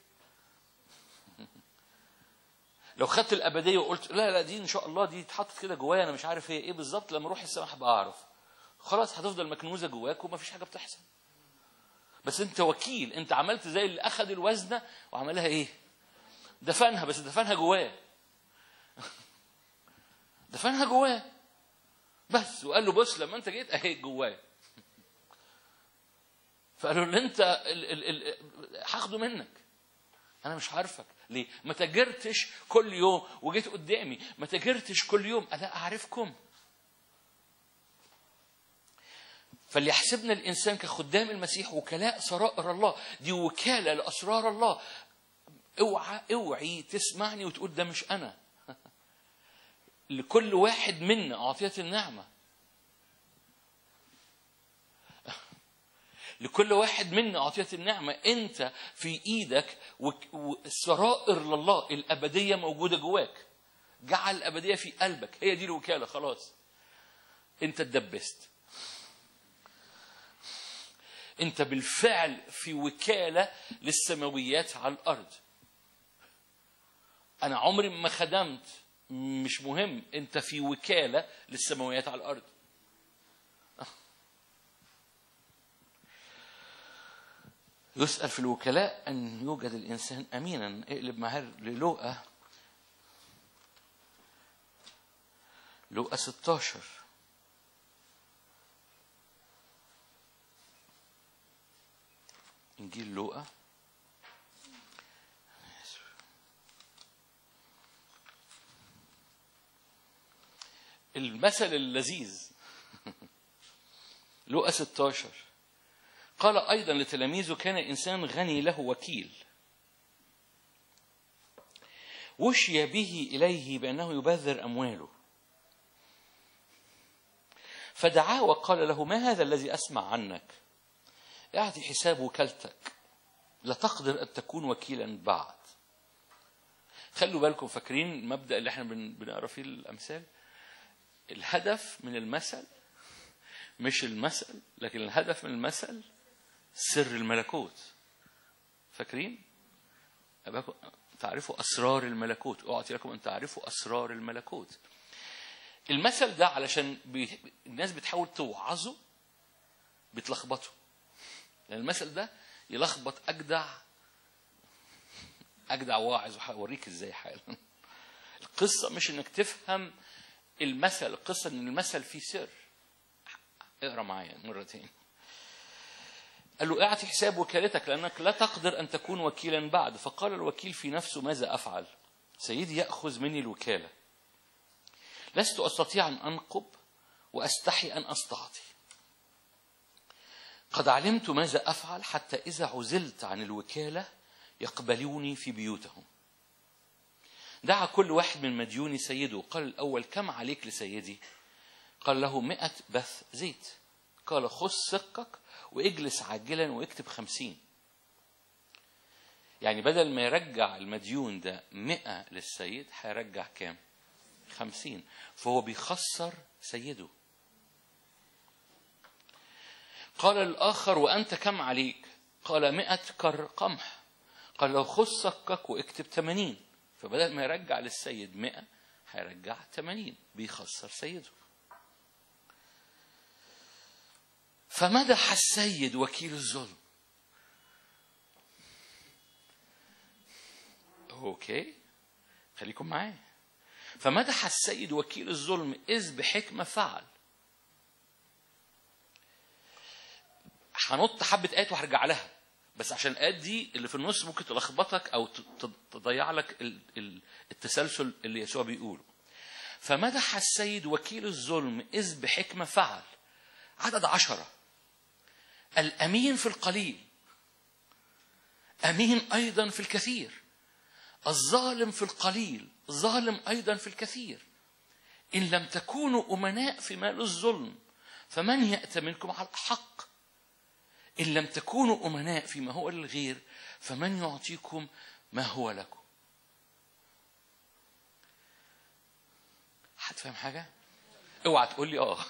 لو خدت الابديه وقلت لا لا دي ان شاء الله دي اتحطت كده جوايا انا مش عارف هي ايه بالظبط لما اروح السماء هبقى اعرف خلاص هتفضل مكنوزه جواك ومفيش حاجه بتحصل بس انت وكيل انت عملت زي اللي اخذ الوزنه وعملها ايه دفنها بس دفنها جواه دفنها جواه بس وقال له بص لما انت جيت اهي جواه فقالوا له انت ال- ال- ال- هاخده منك انا مش عارفك ليه ما تاجرتش كل يوم وجيت قدامي ما تاجرتش كل يوم انا اعرفكم فليحسبنا الانسان كخدام المسيح وكلاء سرائر الله دي وكاله لاسرار الله اوعى اوعي تسمعني وتقول ده مش انا لكل واحد منا اعطيت النعمه لكل واحد منا أعطيت النعمة أنت في إيدك وك- والسرائر لله الأبدية موجودة جواك جعل الأبدية في قلبك هي دي الوكالة خلاص أنت اتدبست أنت بالفعل في وكالة للسماويات على الأرض أنا عمري ما خدمت مش مهم أنت في وكالة للسماويات على الأرض يسأل في الوكلاء أن يوجد الإنسان أمينا اقلب معاه للوقا لوقا 16 إنجيل لوقا المثل اللذيذ لقى 16 قال أيضا لتلاميذه كان إنسان غني له وكيل وشي به إليه بأنه يبذر أمواله فدعاه وقال له ما هذا الذي أسمع عنك اعطي حساب وكالتك لا تقدر أن تكون وكيلا بعد خلوا بالكم فاكرين المبدأ اللي احنا بن- بنقرا فيه الأمثال الهدف من المثل مش المثل لكن الهدف من المثل سر الملكوت فاكرين أباكم تعرفوا أسرار الملكوت أعطي لكم أن تعرفوا أسرار الملكوت المثل ده علشان بي... الناس بتحاول توعظه بتلخبطه لأن المثل ده يلخبط أجدع أجدع واعظ وهوريك إزاي حالا القصة مش إنك تفهم المثل القصة إن المثل فيه سر اقرا معايا مرتين قال له اعطي حساب وكالتك لأنك لا تقدر أن تكون وكيلا بعد فقال الوكيل في نفسه ماذا أفعل سيدي يأخذ مني الوكالة لست أستطيع أن أنقب وأستحي أن أستعطي قد علمت ماذا أفعل حتى إذا عزلت عن الوكالة يقبلوني في بيوتهم دعا كل واحد من مديون سيده قال الأول كم عليك لسيدي قال له مئة بث زيت قال خذ سقك واجلس عاجلا واكتب خمسين يعني بدل ما يرجع المديون ده مئة للسيد هيرجع كام خمسين فهو بيخسر سيده قال الآخر وأنت كم عليك قال مئة كر قمح قال له خذ سقك واكتب ثمانين فبدل ما يرجع للسيد مئة هيرجع ثمانين بيخسر سيده فمدح السيد وكيل الظلم اوكي خليكم معايا فمدح السيد وكيل الظلم اذ بحكمه فعل هنط حبه ايات وهرجع لها بس عشان الايات دي اللي في النص ممكن تلخبطك او ت- ت- تضيع لك ال- ال- التسلسل اللي يسوع بيقوله فمدح السيد وكيل الظلم اذ بحكمه فعل عدد عشره الامين في القليل امين ايضا في الكثير الظالم في القليل ظالم ايضا في الكثير ان لم تكونوا امناء في مال الظلم فمن ياتى منكم على الحق ان لم تكونوا امناء فيما هو للغير فمن يعطيكم ما هو لكم حد فاهم حاجه اوعى تقول لي اه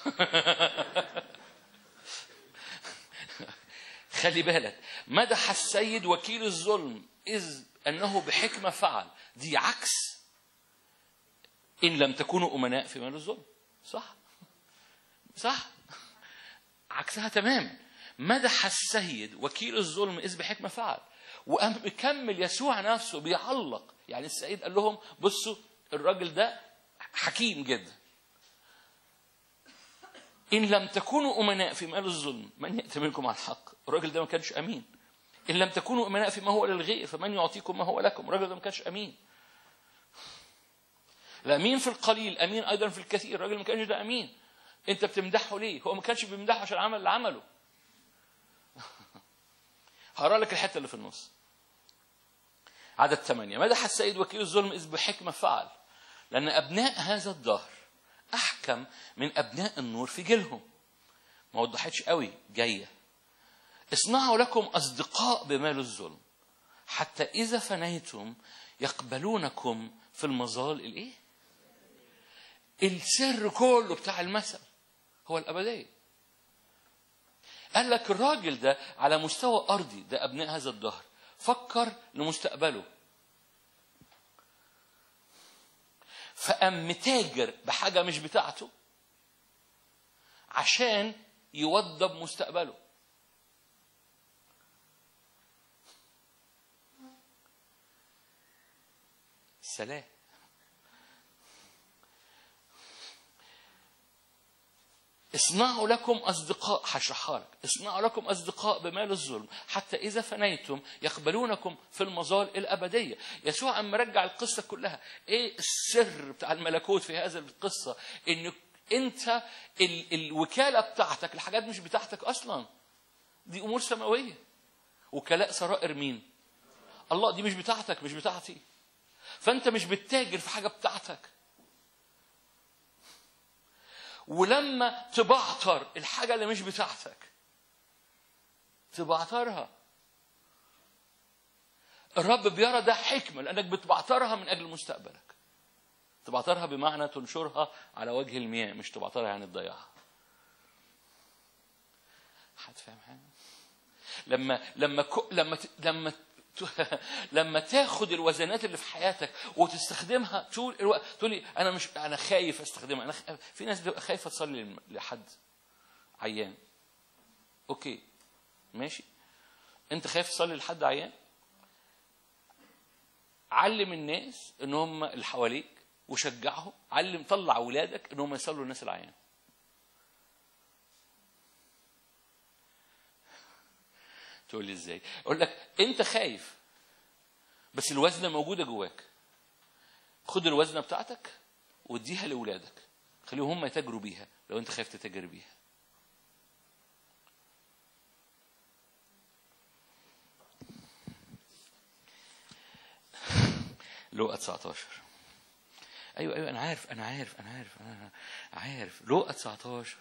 خلي بالك مدح السيد وكيل الظلم إذ أنه بحكمة فعل دي عكس إن لم تكونوا أمناء في مال الظلم صح صح عكسها تمام مدح السيد وكيل الظلم إذ بحكمة فعل وقام مكمل يسوع نفسه بيعلق يعني السيد قال لهم بصوا الراجل ده حكيم جدا إن لم تكونوا أمناء في مال الظلم من يأتي منكم على الحق الراجل ده ما كانش أمين إن لم تكونوا أمناء فيما هو للغير فمن يعطيكم ما هو لكم الراجل ده ما كانش أمين الأمين في القليل أمين أيضا في الكثير الراجل ما كانش ده أمين أنت بتمدحه ليه هو ما كانش بيمدحه عشان العمل اللي عمله هقرا لك الحتة اللي في النص عدد ثمانية مدح السيد وكيل الظلم إذ بحكمة فعل لأن أبناء هذا الدهر أحكم من أبناء النور في جيلهم ما وضحتش قوي جاية اصنعوا لكم أصدقاء بمال الظلم حتى إذا فنيتم يقبلونكم في المظال الإيه؟ السر كله بتاع المثل هو الأبدية قال لك الراجل ده على مستوى أرضي ده أبناء هذا الدهر فكر لمستقبله فقام متاجر بحاجة مش بتاعته عشان يوضب مستقبله سلام اصنعوا لكم أصدقاء هشرحها لك اصنعوا لكم أصدقاء بمال الظلم حتى إذا فنيتم يقبلونكم في المظال الأبدية يسوع أما رجع القصة كلها إيه السر بتاع الملكوت في هذه القصة إن انت ال الوكاله بتاعتك الحاجات مش بتاعتك اصلا دي امور سماويه وكلاء سرائر مين الله دي مش بتاعتك مش بتاعتي فانت مش بتتاجر في حاجه بتاعتك ولما تبعتر الحاجه اللي مش بتاعتك تبعترها الرب بيرى ده حكمه لانك بتبعترها من اجل مستقبلك تبعترها بمعنى تنشرها على وجه المياه مش تبعترها يعني تضيعها حد فاهم حاجه لما لما كو لما ت- لما ت- لما تاخد الوزنات اللي في حياتك وتستخدمها طول الوقت تقول لي انا مش انا خايف استخدمها انا خ... في ناس بتبقى خايفه تصلي لم- لحد عيان اوكي ماشي انت خايف تصلي لحد عيان علم الناس ان هم اللي حواليك وشجعهم علم طلع اولادك ان هم يصلوا الناس العيان تقول لي ازاي اقول لك انت خايف بس الوزنه موجوده جواك خد الوزنه بتاعتك واديها لاولادك خليهم هم يتاجروا بيها لو انت خايف تتاجر بيها لوقا 19 ايوه ايوه انا عارف انا عارف انا عارف انا عارف لوقا 19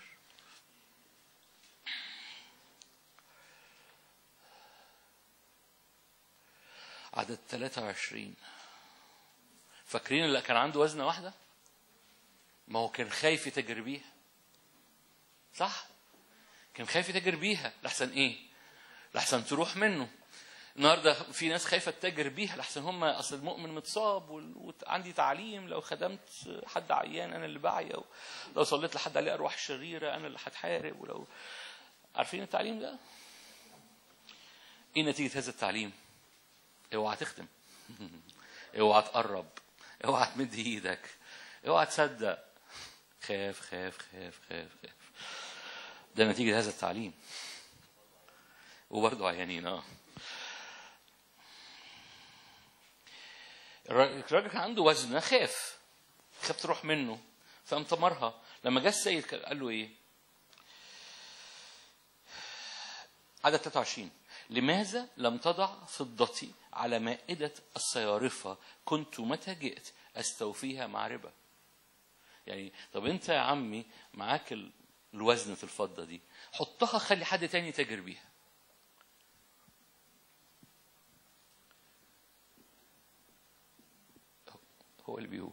عدد 23 فاكرين اللي كان عنده وزنه واحده ما هو كان خايف يتاجر بيها صح كان خايف يتاجر بيها لحسن ايه لحسن تروح منه النهارده في ناس خايفه تتاجر بيها لحسن هم اصل المؤمن متصاب وال- وعندي تعليم لو خدمت حد عيان انا اللي بعيا لو صليت لحد عليه ارواح شريره انا اللي هتحارب ولو عارفين التعليم ده؟ ايه نتيجه هذا التعليم؟ اوعى تخدم اوعى تقرب اوعى تمد ايدك اوعى تصدق خاف خاف خاف خاف خاف ده نتيجه هذا التعليم وبرضه عيانين اه الراجل كان عنده وزنه خاف خاف تروح منه فقام طمرها لما جه السيد قال له ايه؟ عدد 23 لماذا لم تضع فضتي على مائدة الصيارفة كنت متى جئت أستوفيها مع ربا يعني طب أنت يا عمي معاك ال- الوزنة الفضة دي حطها خلي حد تاني يتاجر بيها هو اللي بيقول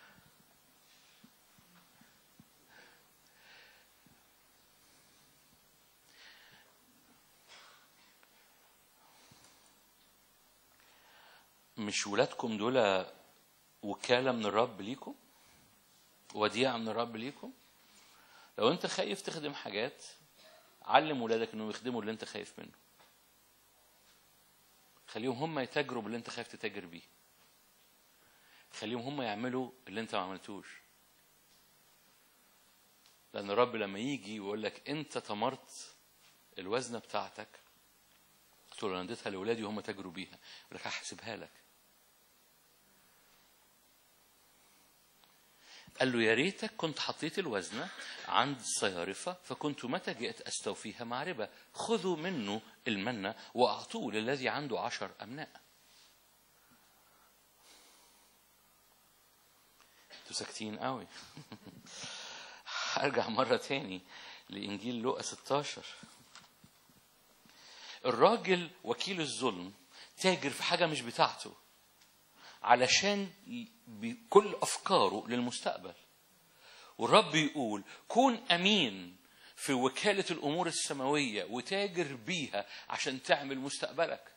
مش ولادكم دول وكالة من الرب ليكم وديعة من الرب ليكم لو انت خايف تخدم حاجات علم ولادك انهم يخدموا اللي انت خايف منه خليهم هم يتاجروا باللي انت خايف تتاجر بيه خليهم هم يعملوا اللي انت ما عملتوش لان الرب لما يجي ويقول لك انت تمرت الوزنه بتاعتك قلت له انا اديتها لاولادي وهم تاجروا بيها يقول لك هحسبها لك قال له يا ريتك كنت حطيت الوزنة عند الصيارفة فكنت متى جئت أستوفيها مع ربا خذوا منه المنة وأعطوه للذي عنده عشر أمناء انتوا ساكتين قوي هرجع مرة تاني لإنجيل لوقا 16 الراجل وكيل الظلم تاجر في حاجة مش بتاعته علشان ي- بكل أفكاره للمستقبل والرب يقول كون أمين في وكالة الأمور السماوية وتاجر بيها عشان تعمل مستقبلك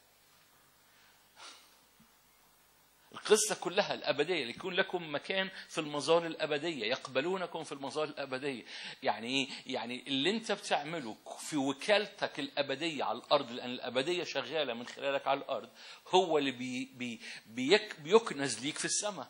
القصة كلها الأبدية ليكون لكم مكان في المظال الأبدية يقبلونكم في المظال الأبدية يعني إيه؟ يعني اللي أنت بتعمله في وكالتك الأبدية على الأرض لأن الأبدية شغالة من خلالك على الأرض هو اللي بي بي بيك بيكنز ليك في السماء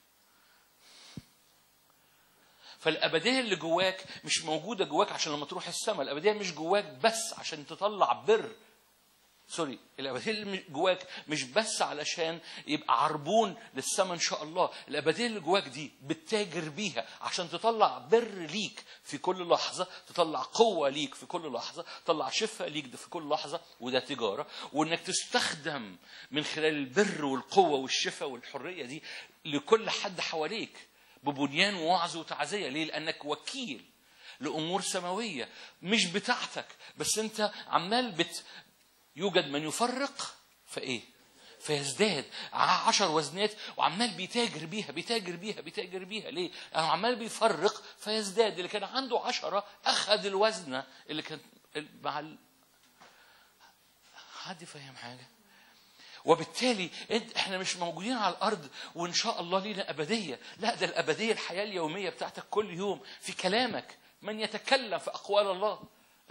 فالأبدية اللي جواك مش موجودة جواك عشان لما تروح السماء الأبدية مش جواك بس عشان تطلع بر سوري الابديه اللي جواك مش بس علشان يبقى عربون للسما ان شاء الله الابديه اللي جواك دي بتتاجر بيها عشان تطلع بر ليك في كل لحظه تطلع قوه ليك في كل لحظه تطلع شفاء ليك في كل لحظه وده تجاره وانك تستخدم من خلال البر والقوه والشفاء والحريه دي لكل حد حواليك ببنيان ووعظ وتعزيه ليه لانك وكيل لامور سماويه مش بتاعتك بس انت عمال بت يوجد من يفرق فايه فيزداد عشر وزنات وعمال بيتاجر بيها بيتاجر بيها بيتاجر بيها ليه؟ لأنه عمال بيفرق فيزداد اللي كان عنده عشرة أخذ الوزنة اللي كان مع ال... حد فاهم حاجة؟ وبالتالي انت احنا مش موجودين على الارض وان شاء الله لينا ابديه لا ده الابديه الحياه اليوميه بتاعتك كل يوم في كلامك من يتكلم في اقوال الله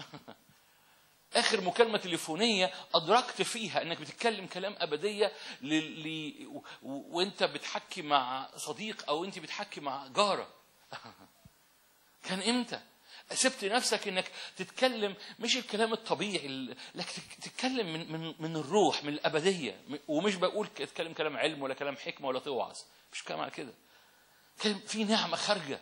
اخر مكالمه تليفونيه ادركت فيها انك بتتكلم كلام ابديه ل... ل... و... وانت بتحكي مع صديق او انت بتحكي مع جاره كان امتى سبت نفسك انك تتكلم مش الكلام الطبيعي لكن تتكلم من من من الروح من الابديه ومش بقول تتكلم كلام علم ولا كلام حكمه ولا توعظ مش كلام على كده كلام في نعمه خارجه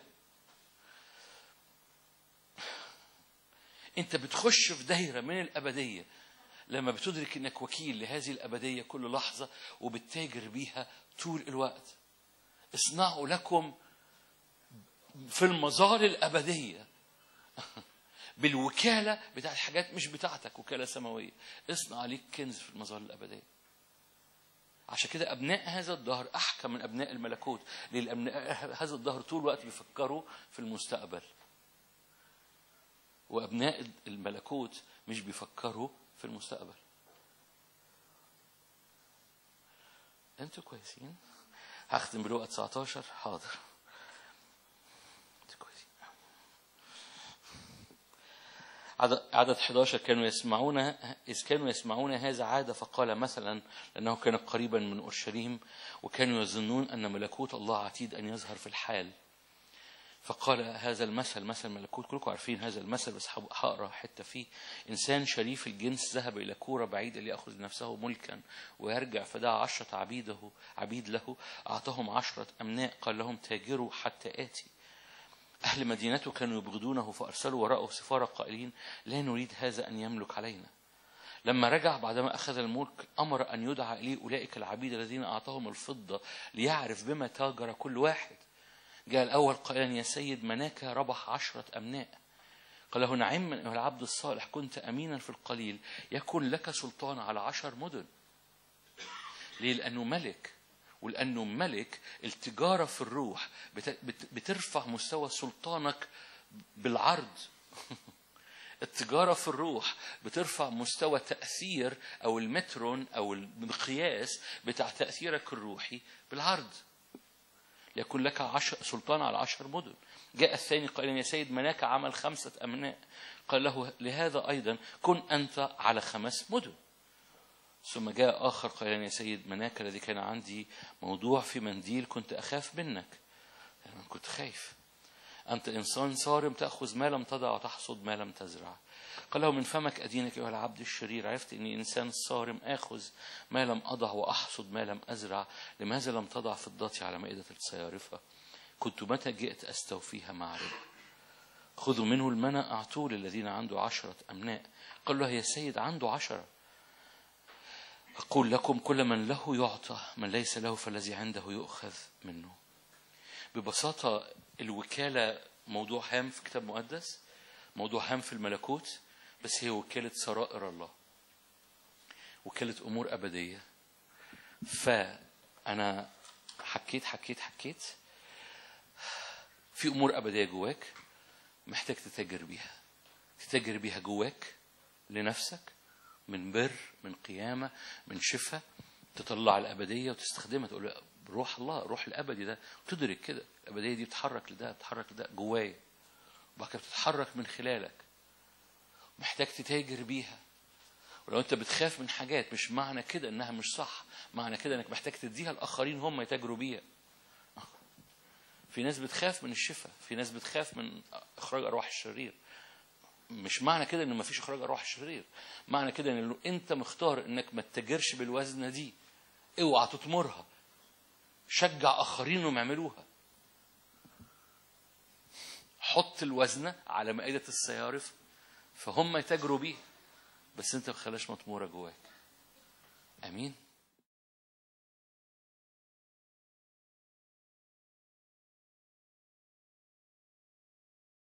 انت بتخش في دايره من الابديه لما بتدرك انك وكيل لهذه الابديه كل لحظه وبتتاجر بيها طول الوقت اصنعوا لكم في المظال الابديه بالوكاله بتاعت حاجات مش بتاعتك وكاله سماويه اصنع عليك كنز في المظال الابديه عشان كده ابناء هذا الدهر احكم من ابناء الملكوت لان ابناء هذا الدهر طول الوقت بيفكروا في المستقبل وابناء الملكوت مش بيفكروا في المستقبل انتوا كويسين هختم بلوقا 19 حاضر انتوا كويسين عدد عدد 11 كانوا يسمعون إذ كانوا يسمعون هذا عاد فقال مثلا لأنه كان قريبا من أورشليم وكانوا يظنون أن ملكوت الله عتيد أن يظهر في الحال فقال هذا المثل مثل ملكوت كلكم عارفين هذا المثل بس هقرا حته فيه انسان شريف الجنس ذهب الى كوره بعيده لياخذ لنفسه ملكا ويرجع فدعا عشره عبيده عبيد له اعطاهم عشره امناء قال لهم تاجروا حتى اتي اهل مدينته كانوا يبغضونه فارسلوا وراءه سفاره قائلين لا نريد هذا ان يملك علينا لما رجع بعدما أخذ الملك أمر أن يدعى إليه أولئك العبيد الذين أعطاهم الفضة ليعرف بما تاجر كل واحد جاء الأول قائلا يا سيد مناك ربح عشرة أمناء قال له نعم أيها العبد الصالح كنت أمينا في القليل يكون لك سلطان على عشر مدن ليه لأنه ملك ولأنه ملك التجارة في الروح بترفع مستوى سلطانك بالعرض التجارة في الروح بترفع مستوى تأثير أو المترون أو المقياس بتاع تأثيرك الروحي بالعرض يكون لك عشر سلطان على عشر مدن جاء الثاني قال يا سيد مناك عمل خمسة أمناء قال له لهذا أيضا كن أنت على خمس مدن ثم جاء آخر قال يا سيد مناك الذي كان عندي موضوع في منديل كنت أخاف منك أنا كنت خايف أنت إنسان صارم تأخذ ما لم تضع وتحصد ما لم تزرع قال له من فمك أدينك أيها العبد الشرير عرفت أني إنسان صارم آخذ ما لم أضع وأحصد ما لم أزرع لماذا لم تضع فضتي على مائدة الصيارفة كنت متى جئت أستوفيها مع رب خذوا منه المنى أعطوه للذين عنده عشرة أمناء قال له يا سيد عنده عشرة أقول لكم كل من له يعطى من ليس له فالذي عنده يؤخذ منه ببساطة الوكالة موضوع هام في كتاب مقدس موضوع هام في الملكوت بس هي وكالة سرائر الله وكالة أمور أبدية فأنا حكيت حكيت حكيت في أمور أبدية جواك محتاج تتاجر بيها تتاجر بيها جواك لنفسك من بر من قيامة من شفاء تطلع الأبدية وتستخدمها تقول روح الله روح الأبدي ده وتدرك كده الأبدية دي بتتحرك لده بتتحرك لده جوايا وبعد كده بتتحرك من خلالك محتاج تتاجر بيها ولو انت بتخاف من حاجات مش معنى كده انها مش صح معنى كده انك محتاج تديها الاخرين هم يتاجروا بيها في ناس بتخاف من الشفاء في ناس بتخاف من اخراج ارواح الشرير مش معنى كده ان مفيش اخراج ارواح شرير معنى كده ان لو انت مختار انك ما تتاجرش بالوزنه دي اوعى تطمرها شجع اخرين انهم يعملوها حط الوزنه على مائده الصيارف فهم يتاجروا بيها بس انت ما تخليهاش مطموره جواك امين